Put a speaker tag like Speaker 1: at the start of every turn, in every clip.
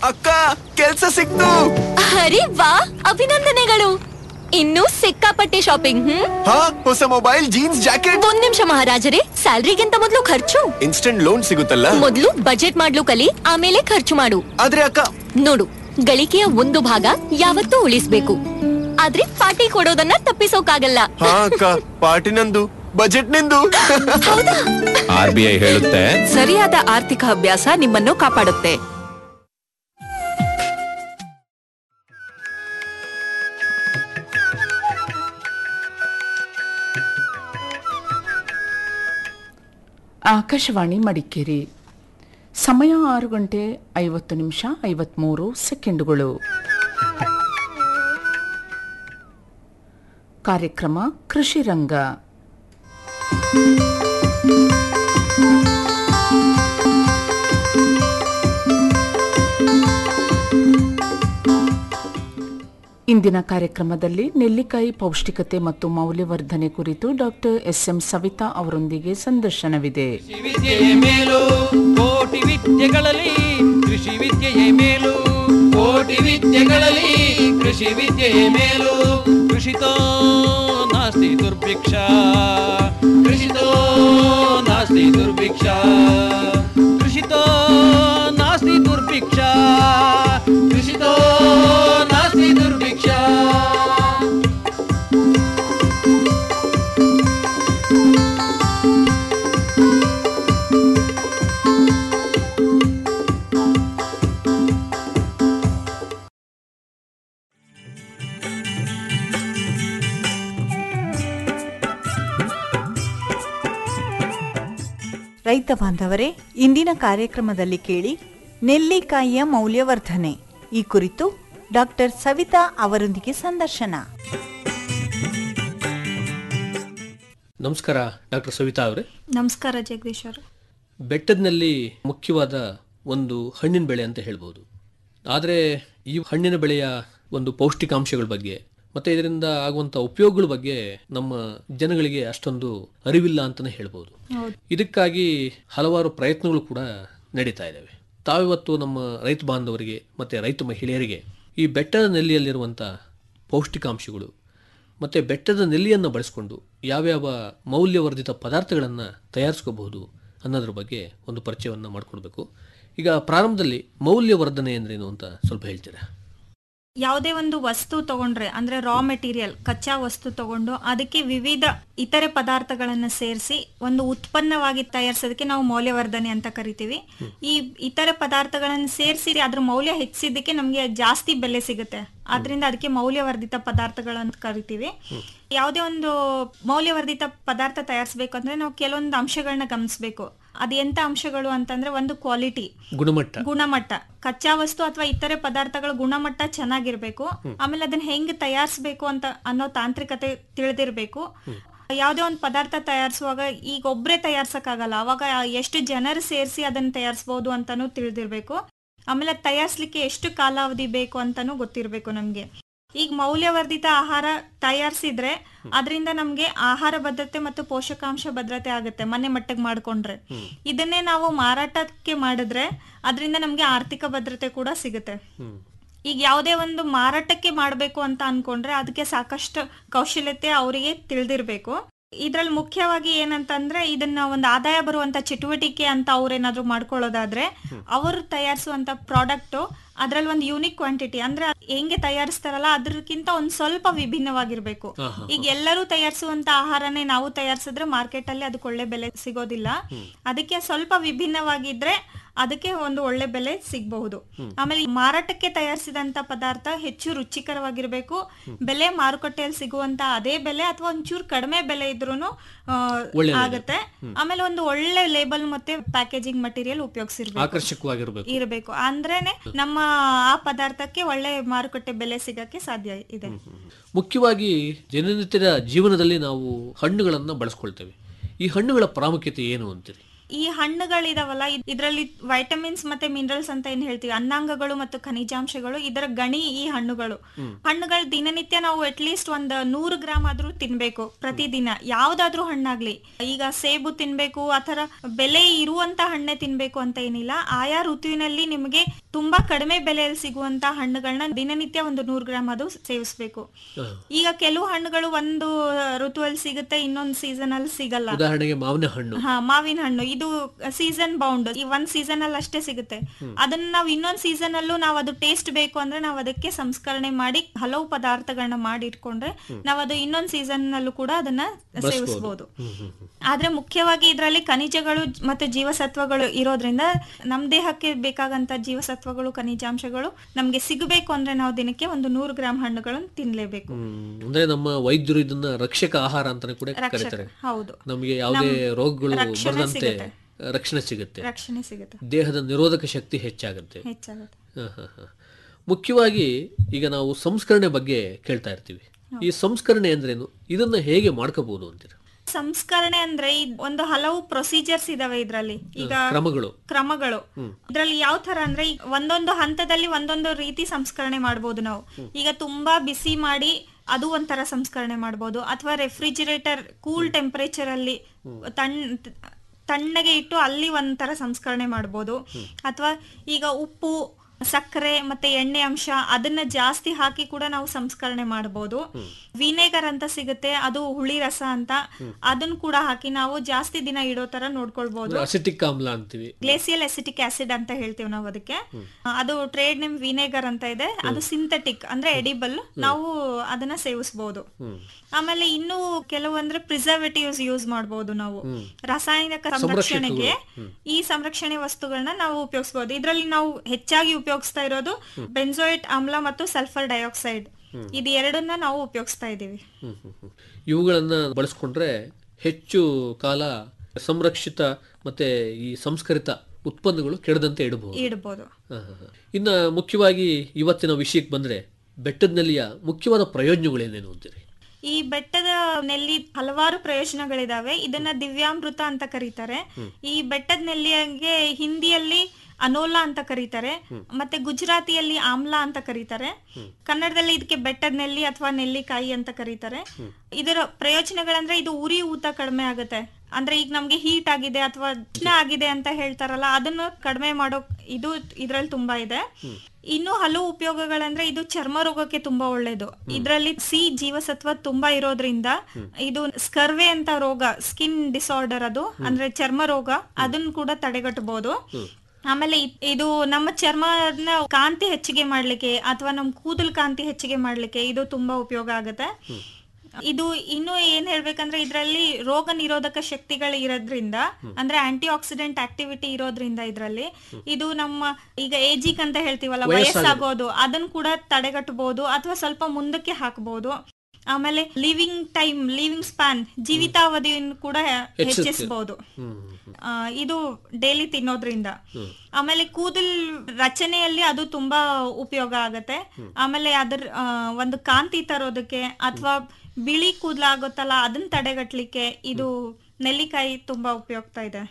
Speaker 1: ಅಕ್ಕ ಕೆಲ್ಸ ಸಿಕ್ತು
Speaker 2: ಅರೆ ವಾ ಅಭಿನಂದನೆಗಳು ಇನ್ನೂ ಸಿಕ್ಕಾಪಟ್ಟೆ ಶಾಪಿಂಗ್ ಹ್ಮ್
Speaker 1: ಹಾ ಹೊಸ ಮೊಬೈಲ್ ಜೀನ್ಸ್ ಜಾಕೆಟ್
Speaker 2: ಒಂದ್ ನಿಮಿಷ ಮಹಾರಾಜರೇ ಸ್ಯಾಲ್ರಿಗಿಂತ ಮೊದಲು ಖರ್ಚು
Speaker 1: ಇನ್ಸ್ಟೆಂಟ್ ಲೋನ್ ಸಿಗುತ್ತಲ್ಲ
Speaker 2: ಮೊದಲು ಬಜೆಟ್ ಮಾಡ್ಲು ಕಲಿ ಆಮೇಲೆ ಖರ್ಚು ಮಾಡು
Speaker 1: ಆದ್ರೆ ಅಕ್ಕ
Speaker 2: ನೋಡು ಗಳಿಕೆಯ ಒಂದು ಭಾಗ ಯಾವತ್ತೂ ಉಳಿಸ್ಬೇಕು ಆದ್ರೆ ಪಾರ್ಟಿ ಕೊಡೋದನ್ನ ತಪ್ಪಿಸೋಕಾಗಲ್ಲ
Speaker 1: ಹಾ ಅಕ್ಕ ಪಾರ್ಟಿ ನಂದು ಬಜೆಟ್ ನಿಂದು
Speaker 3: ಆರ್ ಬಿ ಐ ಹೇಳುತ್ತೆ
Speaker 4: ಸರಿಯಾದ ಆರ್ಥಿಕ ಅಭ್ಯಾಸ ನಿಮ್ಮನ್ನು ಕಾಪಾಡುತ್ತೆ
Speaker 5: ಆಕಾಶವಾಣಿ ಮಡಿಕೇರಿ ಸಮಯ ಆರು ಗಂಟೆ ಐವತ್ತು ನಿಮಿಷ ಐವತ್ಮೂರು ಸೆಕೆಂಡುಗಳು ಕಾರ್ಯಕ್ರಮ ಕೃಷಿ ರಂಗ ಇಂದಿನ ಕಾರ್ಯಕ್ರಮದಲ್ಲಿ ನೆಲ್ಲಿಕಾಯಿ ಪೌಷ್ಟಿಕತೆ ಮತ್ತು ಮೌಲ್ಯವರ್ಧನೆ ಕುರಿತು ಡಾಕ್ಟರ್ ಎಸ್ ಎಂ ಸವಿತಾ ಅವರೊಂದಿಗೆ ಸಂದರ್ಶನವಿದೆ
Speaker 6: ಕೃಷಿ ವಿದ್ಯೆಯೇ ಮೇಲು ಕೋಟಿ ವಿದ್ಯೆಗಳಲ್ಲಿ ಕೃಷಿ ವಿದ್ಯೆಯೇ ಮೇಲು ಕೋಟಿ ವಿದ್ಯೆಗಳಲ್ಲಿ ಕೃಷಿ ವಿದ್ಯೆಯೇ ಮೇಲು ಕೃಷಿತೋ ನಾಸ್ತಿ ದುರ್ಭಿಕ್ಷ ಕೃಷಿತೋ ನಾಸ್ತಿ ದುರ್ಭಿಕ್ಷ ಕೃಷಿತೋ ನಾಸ್ತಿ ದುರ್ಭಿಕ್ಷ ಕೃಷಿತೋ ನಾಸ್ತಿ ದುರ್ಭಿಕ್ಷ
Speaker 7: ರೈತ ಬಾಂಧವರೇ ಇಂದಿನ ಕಾರ್ಯಕ್ರಮದಲ್ಲಿ ಕೇಳಿ ನೆಲ್ಲಿಕಾಯಿಯ ಮೌಲ್ಯವರ್ಧನೆ ಈ ಕುರಿತು ಡಾಕ್ಟರ್ ಸವಿತಾ ಅವರೊಂದಿಗೆ ಸಂದರ್ಶನ
Speaker 8: ನಮಸ್ಕಾರ ಡಾಕ್ಟರ್ ಸವಿತಾ ಅವರೇ
Speaker 9: ನಮಸ್ಕಾರ ಜಗದೀಶ್ ಅವರು
Speaker 8: ಬೆಟ್ಟದಲ್ಲಿ ಮುಖ್ಯವಾದ ಒಂದು ಹಣ್ಣಿನ ಬೆಳೆ ಅಂತ ಹೇಳ್ಬೋದು ಆದರೆ ಈ ಹಣ್ಣಿನ ಬೆಳೆಯ ಒಂದು ಪೌಷ್ಟಿಕಾಂಶಗಳ ಬಗ್ಗೆ ಮತ್ತೆ ಇದರಿಂದ ಆಗುವಂಥ ಉಪಯೋಗಗಳ ಬಗ್ಗೆ ನಮ್ಮ ಜನಗಳಿಗೆ ಅಷ್ಟೊಂದು ಅರಿವಿಲ್ಲ ಅಂತಲೇ ಹೇಳ್ಬೋದು ಇದಕ್ಕಾಗಿ ಹಲವಾರು ಪ್ರಯತ್ನಗಳು ಕೂಡ ನಡೀತಾ ಇದ್ದಾವೆ ತಾವಿವತ್ತು ನಮ್ಮ ರೈತ ಬಾಂಧವರಿಗೆ ಮತ್ತು ರೈತ ಮಹಿಳೆಯರಿಗೆ ಈ ಬೆಟ್ಟದ ನೆಲ್ಲಿಯಲ್ಲಿರುವಂಥ ಪೌಷ್ಟಿಕಾಂಶಗಳು ಮತ್ತು ಬೆಟ್ಟದ ನೆಲ್ಲಿಯನ್ನು ಬಳಸಿಕೊಂಡು ಯಾವ್ಯಾವ ಮೌಲ್ಯವರ್ಧಿತ ಪದಾರ್ಥಗಳನ್ನು ತಯಾರಿಸ್ಕೋಬಹುದು ಅನ್ನೋದ್ರ ಬಗ್ಗೆ ಒಂದು ಪರಿಚಯವನ್ನು ಮಾಡಿಕೊಡ್ಬೇಕು ಈಗ ಪ್ರಾರಂಭದಲ್ಲಿ ಮೌಲ್ಯವರ್ಧನೆ ಅಂದ್ರೇನು ಅಂತ ಸ್ವಲ್ಪ ಹೇಳ್ತೀರಾ
Speaker 9: ಯಾವುದೇ ಒಂದು ವಸ್ತು ತಗೊಂಡ್ರೆ ಅಂದ್ರೆ ರಾ ಮೆಟೀರಿಯಲ್ ಕಚ್ಚಾ ವಸ್ತು ತಗೊಂಡು ಅದಕ್ಕೆ ವಿವಿಧ ಇತರೆ ಪದಾರ್ಥಗಳನ್ನ ಸೇರಿಸಿ ಒಂದು ಉತ್ಪನ್ನವಾಗಿ ತಯಾರಿಸೋದಕ್ಕೆ ನಾವು ಮೌಲ್ಯವರ್ಧನೆ ಅಂತ ಕರಿತೀವಿ ಈ ಇತರೆ ಪದಾರ್ಥಗಳನ್ನ ಸೇರಿಸಿ ಅದ್ರ ಮೌಲ್ಯ ಹೆಚ್ಚಿದ್ದಕ್ಕೆ ನಮ್ಗೆ ಜಾಸ್ತಿ ಬೆಲೆ ಸಿಗುತ್ತೆ ಆದ್ರಿಂದ ಅದಕ್ಕೆ ಮೌಲ್ಯವರ್ಧಿತ ಪದಾರ್ಥಗಳಂತ ಕರಿತೀವಿ ಯಾವುದೇ ಒಂದು ಮೌಲ್ಯವರ್ಧಿತ ಪದಾರ್ಥ ತಯಾರಿಸಬೇಕು ಅಂದ್ರೆ ನಾವು ಕೆಲವೊಂದು ಅಂಶಗಳನ್ನ ಗಮನಿಸಬೇಕು ಅದು ಎಂತ ಅಂಶಗಳು ಅಂತಂದ್ರೆ ಒಂದು ಕ್ವಾಲಿಟಿ
Speaker 8: ಗುಣಮಟ್ಟ
Speaker 9: ಗುಣಮಟ್ಟ ಕಚ್ಚಾ ವಸ್ತು ಅಥವಾ ಇತರೆ ಪದಾರ್ಥಗಳ ಗುಣಮಟ್ಟ ಚೆನ್ನಾಗಿರ್ಬೇಕು ಆಮೇಲೆ ಅದನ್ನ ಹೆಂಗ್ ತಯಾರಿಸ್ಬೇಕು ಅಂತ ಅನ್ನೋ ತಾಂತ್ರಿಕತೆ ತಿಳಿದಿರ್ಬೇಕು ಯಾವುದೇ ಒಂದು ಪದಾರ್ಥ ತಯಾರಿಸುವಾಗ ಈಗ ಒಬ್ರೇ ತಯಾರ್ಸಕ್ಕಾಗಲ್ಲ ಅವಾಗ ಎಷ್ಟು ಜನರು ಸೇರಿಸಿ ಅದನ್ನ ತಯಾರಿಸಬಹುದು ಅಂತಾನು ತಿಳಿದಿರ್ಬೇಕು ಆಮೇಲೆ ಅದ್ ತಯಾರಿಸ್ಲಿಕ್ಕೆ ಎಷ್ಟು ಕಾಲಾವಧಿ ಬೇಕು ಅಂತಾನು ಗೊತ್ತಿರ್ಬೇಕು ನಮ್ಗೆ ಈಗ ಮೌಲ್ಯವರ್ಧಿತ ಆಹಾರ ತಯಾರಿಸಿದ್ರೆ ಅದರಿಂದ ನಮ್ಗೆ ಆಹಾರ ಭದ್ರತೆ ಮತ್ತು ಪೋಷಕಾಂಶ ಭದ್ರತೆ ಆಗುತ್ತೆ ಮನೆ ಮಟ್ಟಕ್ಕೆ ಮಾಡ್ಕೊಂಡ್ರೆ ಇದನ್ನೇ ನಾವು ಮಾರಾಟಕ್ಕೆ ಮಾಡಿದ್ರೆ ಅದರಿಂದ ನಮ್ಗೆ ಆರ್ಥಿಕ ಭದ್ರತೆ ಕೂಡ ಸಿಗುತ್ತೆ ಈಗ ಯಾವುದೇ ಒಂದು ಮಾರಾಟಕ್ಕೆ ಮಾಡಬೇಕು ಅಂತ ಅನ್ಕೊಂಡ್ರೆ ಅದಕ್ಕೆ ಸಾಕಷ್ಟು ಕೌಶಲ್ಯತೆ ಅವರಿಗೆ ತಿಳಿದಿರ್ಬೇಕು ಇದ್ರಲ್ಲಿ ಮುಖ್ಯವಾಗಿ ಏನಂತಂದ್ರೆ ಇದನ್ನ ಒಂದು ಆದಾಯ ಬರುವಂತ ಚಟುವಟಿಕೆ ಅಂತ ಅವ್ರೇನಾದ್ರೂ ಮಾಡ್ಕೊಳ್ಳೋದಾದ್ರೆ ಅವರು ತಯಾರಿಸುವಂತ ಪ್ರಾಡಕ್ಟ್ ಅದ್ರಲ್ಲಿ ಒಂದು ಯೂನಿಕ್ ಕ್ವಾಂಟಿಟಿ ಅಂದ್ರೆ ಹೆಂಗೆ ತಯಾರಿಸ್ತಾರಲ್ಲ ಅದ್ರಕ್ಕಿಂತ ಒಂದ್ ಸ್ವಲ್ಪ ವಿಭಿನ್ನವಾಗಿರ್ಬೇಕು ಈಗ ಎಲ್ಲರೂ ತಯಾರಿಸುವಂತ ಆಹಾರನೇ ನಾವು ತಯಾರಿಸಿದ್ರೆ ಮಾರ್ಕೆಟ್ ಅಲ್ಲಿ ಅದಕ್ಕೆ ಒಳ್ಳೆ ಬೆಲೆ ಸಿಗೋದಿಲ್ಲ ಅದಕ್ಕೆ ಸ್ವಲ್ಪ ವಿಭಿನ್ನವಾಗಿದ್ರೆ ಅದಕ್ಕೆ ಒಂದು ಒಳ್ಳೆ ಬೆಲೆ ಸಿಗಬಹುದು ಆಮೇಲೆ ಈ ಮಾರಾಟಕ್ಕೆ ತಯಾರಿಸಿದಂತ ಪದಾರ್ಥ ಹೆಚ್ಚು ರುಚಿಕರವಾಗಿರ್ಬೇಕು ಬೆಲೆ ಮಾರುಕಟ್ಟೆಯಲ್ಲಿ ಸಿಗುವಂತ ಅದೇ ಬೆಲೆ ಅಥವಾ ಒಂಚೂರು ಕಡಿಮೆ ಬೆಲೆ ಇದ್ರೂನು ಆ, ಆಗುತ್ತೆ ಆಮೇಲೆ ಒಂದು ಒಳ್ಳೆ ಲೇಬಲ್ ಮತ್ತೆ ಪ್ಯಾಕೇಜಿಂಗ್ ಮಟೀರಿಯಲ್ ಉಪಯೋಗಿಸಿರ್ಬೇಕು
Speaker 8: ಆಕರ್ಷಕವಾಗಿರ್ಬೇಕು
Speaker 9: ಇರಬೇಕು ಅಂದ್ರೇನೆ ನಮ್ಮ ಆ ಪದಾರ್ಥಕ್ಕೆ ಒಳ್ಳೆ ಮಾರುಕಟ್ಟೆ ಬೆಲೆ ಸಿಗಕ್ಕೆ ಸಾಧ್ಯ ಇದೆ
Speaker 8: ಮುಖ್ಯವಾಗಿ ದಿನನಿತ್ಯದ ಜೀವನದಲ್ಲಿ ನಾವು ಹಣ್ಣುಗಳನ್ನು ಬಳಸ್ಕೊಳ್ತೇವೆ ಈ ಹಣ್ಣುಗಳ ಪ್ರಾಮುಖ್ಯತೆ ಏನು ಅಂತೀರಿ
Speaker 9: ಈ ಹಣ್ಣುಗಳಿದಾವಲ್ಲ ಇದ್- ಇದ್ರಲ್ಲಿ ವೈಟಮಿನ್ಸ್ ಮತ್ತೆ ಮಿನರಲ್ಸ್ ಅಂತ ಏನ್ ಹೇಳ್ತೀವಿ ಅನ್ನಾಂಗಗಳು ಮತ್ತು ಖನಿಜಾಂಶಗಳು ಇದರ ಗಣಿ ಈ ಹಣ್ಣುಗಳು ಹಣ್ಣುಗಳು ದಿನನಿತ್ಯ ನಾವು ಅಟ್ಲೀಸ್ಟ್ ಒಂದ್ ನೂರು ಗ್ರಾಮ್ ಆದ್ರೂ ತಿನ್ಬೇಕು ಪ್ರತಿದಿನ ಯಾವ್ದಾದ್ರೂ ಹಣ್ಣಾಗ್ಲಿ ಈಗ ಸೇಬು ತಿನ್ಬೇಕು ಆತರ ಬೆಲೆ ಇರುವಂತ ಹಣ್ಣೆ ತಿನ್ಬೇಕು ಅಂತ ಏನಿಲ್ಲ ಆಯಾ ಋತುವಿನಲ್ಲಿ ನಿಮಗೆ ತುಂಬಾ ಕಡಿಮೆ ಬೆಲೆಯಲ್ಲಿ ಸಿಗುವಂತ ಹಣ್ಣುಗಳನ್ನ ದಿನನಿತ್ಯ ಒಂದು ನೂರು ಗ್ರಾಮ್ ಅದು ಸೇವಿಸ್ಬೇಕು ಈಗ ಕೆಲವು ಹಣ್ಣುಗಳು ಒಂದು ಋತುವಲ್ಲಿ ಸಿಗುತ್ತೆ ಇನ್ನೊಂದು ಸೀಸನ್ ಅಲ್ಲಿ ಸಿಗಲ್ಲ
Speaker 8: ಉದಾಹರಣೆಗೆ ಮಾವಿನ ಹಣ್ಣು
Speaker 9: ಹಾ ಮಾವಿನ ಹಣ್ಣು ಇದು ಸೀಸನ್ ಬೌಂಡ್ ಈ ಒಂದ್ ಸೀಸನ್ ಅಲ್ಲಿ ಅಷ್ಟೇ ಸಿಗುತ್ತೆ ಅದನ್ನ ನಾವು ಇನ್ನೊಂದ್ ಸೀಸನ್ ಅಲ್ಲೂ ನಾವು ಅದು ಟೇಸ್ಟ್ ಬೇಕು ಅಂದ್ರೆ ನಾವು ಅದಕ್ಕೆ ಸಂಸ್ಕರಣೆ ಮಾಡಿ ಹಲವು ಪದಾರ್ಥಗಳನ್ನ ಮಾಡಿ ಇಟ್ಕೊಂಡ್ರೆ ನಾವು ಅದು ಇನ್ನೊಂದ್ ಸೀಸನ್ ನಲ್ಲೂ ಕೂಡ ಅದನ್ನ ಸೇವಿಸಬಹುದು ಆದ್ರೆ ಮುಖ್ಯವಾಗಿ ಇದರಲ್ಲಿ ಖನಿಜಗಳು ಮತ್ತೆ ಜೀವಸತ್ವಗಳು ಇರೋದ್ರಿಂದ ನಮ್ ದೇಹಕ್ಕೆ ಬೇಕಾಗಂತ ಜೀವಸತ್ವಗಳು ಖನಿಜಾಂಶಗಳು ನಮ್ಗೆ ಸಿಗಬೇಕು ಅಂದ್ರೆ ನಾವು ದಿನಕ್ಕೆ ಒಂದು ನೂರು ಗ್ರಾಮ್ ಹಣ್ಣುಗಳನ್ನು ತಿನ್ಲೇಬೇಕು
Speaker 8: ಹ್ಮ್. ಅಂದ್ರೆ ನಮ್ಮ ವೈದ್ಯರು ಇದನ್ನ ರಕ್ಷಕ ಆಹಾರ ಅಂತಾನೆ ಕೂಡ
Speaker 9: ರಕ್ಷಕ,
Speaker 8: ಕರೀತಾರೆ
Speaker 9: ಹೌದು.
Speaker 8: ನಮಗೆ ಯಾವುದೇ
Speaker 9: ನಮ್
Speaker 8: ರೋಗಗಳು
Speaker 9: ರಕ್ಷಣೆ
Speaker 8: ಬರದಂತೆ
Speaker 9: ಸಿಗುತ್ತೆ.
Speaker 8: ರಕ್ಷಣೆ ಸಿಗುತ್ತೆ
Speaker 9: ರಕ್ಷಣೆ ಸಿಗುತ್ತೆ
Speaker 8: ದೇಹದ ನಿರೋಧಕ ಶಕ್ತಿ ಹೆಚ್ಚಾಗುತ್ತೆ
Speaker 9: ಹೆಚ್ಚಾಗುತ್ತೆ
Speaker 8: ಹ, ಹ, ಹ. ಮುಖ್ಯವಾಗಿ ಈಗ ನಾವು ಸಂಸ್ಕರಣೆ ಬಗ್ಗೆ ಕೇಳ್ತಾ ಇರ್ತೀವಿ ಈ ಸಂಸ್ಕರಣೆ ಅಂದ್ರೇನು ಇದನ್ನ ಹೇಗೆ ಮಾಡ್ಕೋಬಹುದು ಅಂತೀರ
Speaker 9: ಸಂಸ್ಕರಣೆ ಅಂದ್ರೆ ಇದ್ ಒಂದು ಹಲವು ಪ್ರೊಸೀಜರ್ಸ್ ಇದಾವೆ ಇದ್ರಲ್ಲಿ ಈಗ
Speaker 8: ಕ್ರಮಗಳು
Speaker 9: ಕ್ರಮಗಳು ಇದ್ರಲ್ಲಿ ಯಾವ ತರ ಅಂದ್ರೆ ಈಗ ಒಂದೊಂದು ಹಂತದಲ್ಲಿ ಒಂದೊಂದು ರೀತಿ ಸಂಸ್ಕರಣೆ ಮಾಡ್ಬೋದು ನಾವು ಈಗ ತುಂಬಾ ಬಿಸಿ ಮಾಡಿ ಅದು ಒಂಥರ ಸಂಸ್ಕರಣೆ ಮಾಡ್ಬೋದು ಅಥವಾ ರೆಫ್ರಿಜಿರೇಟರ್ ಕೂಲ್ ಟೆಂಪರೇಚರ್ ಅಲ್ಲಿ ತಣ್ಣ ತಣ್ಣಗೆ ಇಟ್ಟು ಅಲ್ಲಿ ಒಂಥರ ಸಂಸ್ಕರಣೆ ಮಾಡ್ಬೋದು ಅಥವಾ ಈಗ ಉಪ್ಪು ಸಕ್ಕರೆ ಮತ್ತೆ ಎಣ್ಣೆ ಅಂಶ ಅದನ್ನ ಜಾಸ್ತಿ ಹಾಕಿ ಕೂಡ ನಾವು ಸಂಸ್ಕರಣೆ ಮಾಡಬಹುದು ವಿನೇಗರ್ ಅಂತ ಸಿಗುತ್ತೆ ಅದು ಹುಳಿ ರಸ ಅಂತ ಅದನ್ನ ಕೂಡ ಹಾಕಿ ನಾವು ಜಾಸ್ತಿ ದಿನ ಇಡೋ ತರ ನೋಡ್ಕೊಳ್ಬಹುದು
Speaker 8: ಅಸಿಟಿಕ್ ಆಮ್ಲ ಅಂತೀವಿ
Speaker 9: ಗ್ಲೇಸಿಯಲ್ ಎಸಿಟಿಕ್ ಆಸಿಡ್ ಅಂತ ಹೇಳ್ತೀವಿ ನಾವು ಅದಕ್ಕೆ ಅದು ಟ್ರೇಡ್ ನೇಮ್ ವಿನೇಗರ್ ಅಂತ ಇದೆ ಅದು ಸಿಂಥೆಟಿಕ್ ಅಂದ್ರೆ ಎಡಿಬಲ್ ನಾವು ಅದನ್ನ ಸೇವಿಸಬಹುದು ಆಮೇಲೆ ಇನ್ನು ಕೆಲವು ಅಂದ್ರೆ ಪ್ರಿಸರ್ವೇಟಿವ್ಸ್ ಯೂಸ್ ಮಾಡಬಹುದು ನಾವು ರಾಸಾಯನಿಕ ಸಂರಕ್ಷಣೆಗೆ ಈ ಸಂರಕ್ಷಣೆ ವಸ್ತುಗಳನ್ನ ನಾವು ಉಪಯೋಗಿಸಬಹುದು ಇದರಲ್ಲಿ ನಾವು ಹೆಚ್ಚಾಗಿ ಉಪಯೋಗಿಸ್ತಾ ಇರೋದು ಬೆನ್ಸೋಯಿಟ್ ಆಮ್ಲ ಮತ್ತು ಸಲ್ಫರ್ ಡೈಆಕ್ಸೈಡ್ ಇದು ಎರಡನ್ನ ನಾವು ಉಪಯೋಗಿಸ್ತಾ ಇದೀವಿ
Speaker 8: ಹ್ಮ್, ಹ್ಮ್, ಹ್ಮ್. ಇವುಗಳನ್ನ ಬಳಸ್ಕೊಂಡ್ರೆ ಹೆಚ್ಚು ಕಾಲ ಸಂರಕ್ಷಿತ ಮತ್ತೆ ಈ ಸಂಸ್ಕರಿತ ಉತ್ಪನ್ನಗಳು ಕೆಡದಂತೆ ಇಡಬಹುದು
Speaker 9: ಇಡ್ಬೋದು
Speaker 8: ಹ, ಹ, ಹ. ಇನ್ನ ಮುಖ್ಯವಾಗಿ ಇವತ್ತಿನ ವಿಷಯಕ್ಕೆ ಬಂದ್ರೆ ಬೆಟ್ಟದ ನೆಲ್ಲಿಯ ಮುಖ್ಯವಾದ ಪ್ರಯೋಜನಗಳೇನೇನು ಅಂತೀರಿ
Speaker 9: ಈ ಬೆಟ್ಟದ ನೆಲ್ಲಿ ಹಲವಾರು ಪ್ರಯೋಜನಗಳಿದಾವೆ ಇದನ್ನ ದಿವ್ಯಾಮೃತ ಅಂತ ಕರೀತಾರೆ ಈ ಬೆಟ್ಟದ ನೆಲ್ಲಿಗೆ ಹಿಂದಿಯಲ್ಲಿ ಅನೋಲಾ ಅಂತ ಕರೀತಾರೆ ಮತ್ತೆ ಗುಜರಾತಿಯಲ್ಲಿ ಆಮ್ಲ ಅಂತ ಕರೀತಾರೆ ಕನ್ನಡದಲ್ಲಿ ಇದಕ್ಕೆ ಬೆಟ್ಟದ ನೆಲ್ಲಿ ಅಥವಾ ನೆಲ್ಲಿಕಾಯಿ ಅಂತ ಕರೀತಾರೆ ಇದರ ಪ್ರಯೋಜನಗಳಂದ್ರೆ ಇದು ಉರಿ ಊತ ಕಡಿಮೆ ಆಗುತ್ತೆ ಅಂದ್ರೆ ಈಗ ನಮ್ಗೆ ಹೀಟ್ ಆಗಿದೆ ಅಥವಾ ಉಷ್ಣ ಆಗಿದೆ ಅಂತ ಹೇಳ್ತಾರಲ್ಲ ಅದನ್ನು ಕಡಿಮೆ ಮಾಡೋ ಇದು ಇದ್ರಲ್ಲಿ ತುಂಬಾ ಇದೆ ಇನ್ನು ಹಲವು ಉಪಯೋಗಗಳಂದ್ರೆ ಇದು ಚರ್ಮ ರೋಗಕ್ಕೆ ತುಂಬಾ ಒಳ್ಳೇದು ಇದರಲ್ಲಿ ಸಿ ಜೀವಸತ್ವ ತುಂಬಾ ಇರೋದ್ರಿಂದ ಇದು ಸ್ಕರ್ವೆ ಅಂತ ರೋಗ ಸ್ಕಿನ್ ಡಿಸಾರ್ಡರ್ ಅದು ಅಂದ್ರೆ ಚರ್ಮ ರೋಗ ಅದನ್ನ ಕೂಡ ತಡೆಗಟ್ಟಬಹುದು ಆಮೇಲೆ ಇದ್- ಇದು ನಮ್ಮ ಚರ್ಮನ ಕಾಂತಿ ಹೆಚ್ಚಿಗೆ ಮಾಡ್ಲಿಕ್ಕೆ ಅಥವಾ ನಮ್ ಕೂದಲ್ ಕಾಂತಿ ಹೆಚ್ಚಿಗೆ ಮಾಡ್ಲಿಕ್ಕೆ ಇದು ತುಂಬಾ ಉಪಯೋಗ ಆಗುತ್ತೆ ಇದು ಇನ್ನು ಏನ್ ಹೇಳ್ಬೇಕಂದ್ರೆ ಇದರಲ್ಲಿ ರೋಗ ನಿರೋಧಕ ಶಕ್ತಿಗಳು ಇರೋದ್ರಿಂದ ಅಂದ್ರೆ ಆಂಟಿ ಆಕ್ಸಿಡೆಂಟ್ ಆಕ್ಟಿವಿಟಿ ಇರೋದ್ರಿಂದ ಇದರಲ್ಲಿ ಇದು ನಮ್ಮ ಈಗ ಏಜಿಕ್ ಅಂತ ಹೇಳ್ತೀವಲ್ಲ ವಯಸ್ಸಾಗೋದು ಅದನ್ನ ಕೂಡ ತಡೆಗಟ್ಟಬಹುದು ಅಥವಾ ಸ್ವಲ್ಪ ಮುಂದಕ್ಕೆ ಹಾಕಬಹುದು ಆಮೇಲೆ ಲಿವಿಂಗ್ ಟೈಮ್ ಲಿವಿಂಗ್ ಸ್ಪ್ಯಾನ್ ಜೀವಿತಾವಧಿಯನ್ನು ಕೂಡ ಹೆಚ್ಚಿಸಬಹುದು ಆ, ಇದು ಡೈಲಿ ತಿನ್ನೋದ್ರಿಂದ ಆಮೇಲೆ ಕೂದಲ್ ರಚನೆಯಲ್ಲಿ ಅದು ತುಂಬಾ ಉಪಯೋಗ ಆಗತ್ತೆ ಆಮೇಲೆ ಅದ್ರ ಆ, ಒಂದು ಕಾಂತಿ ತರೋದಕ್ಕೆ ಅಥವಾ ಬಿಳಿ ಕೂದಲ ಆಗುತ್ತಲ್ಲ ಅದನ್ನ ತಡೆಗಟ್ಲಿಕ್ಕೆ ಇದು ನೆಲ್ಲಿಕಾಯಿ ತುಂಬಾ ಉಪಯುಕ್ತ ಇದೆ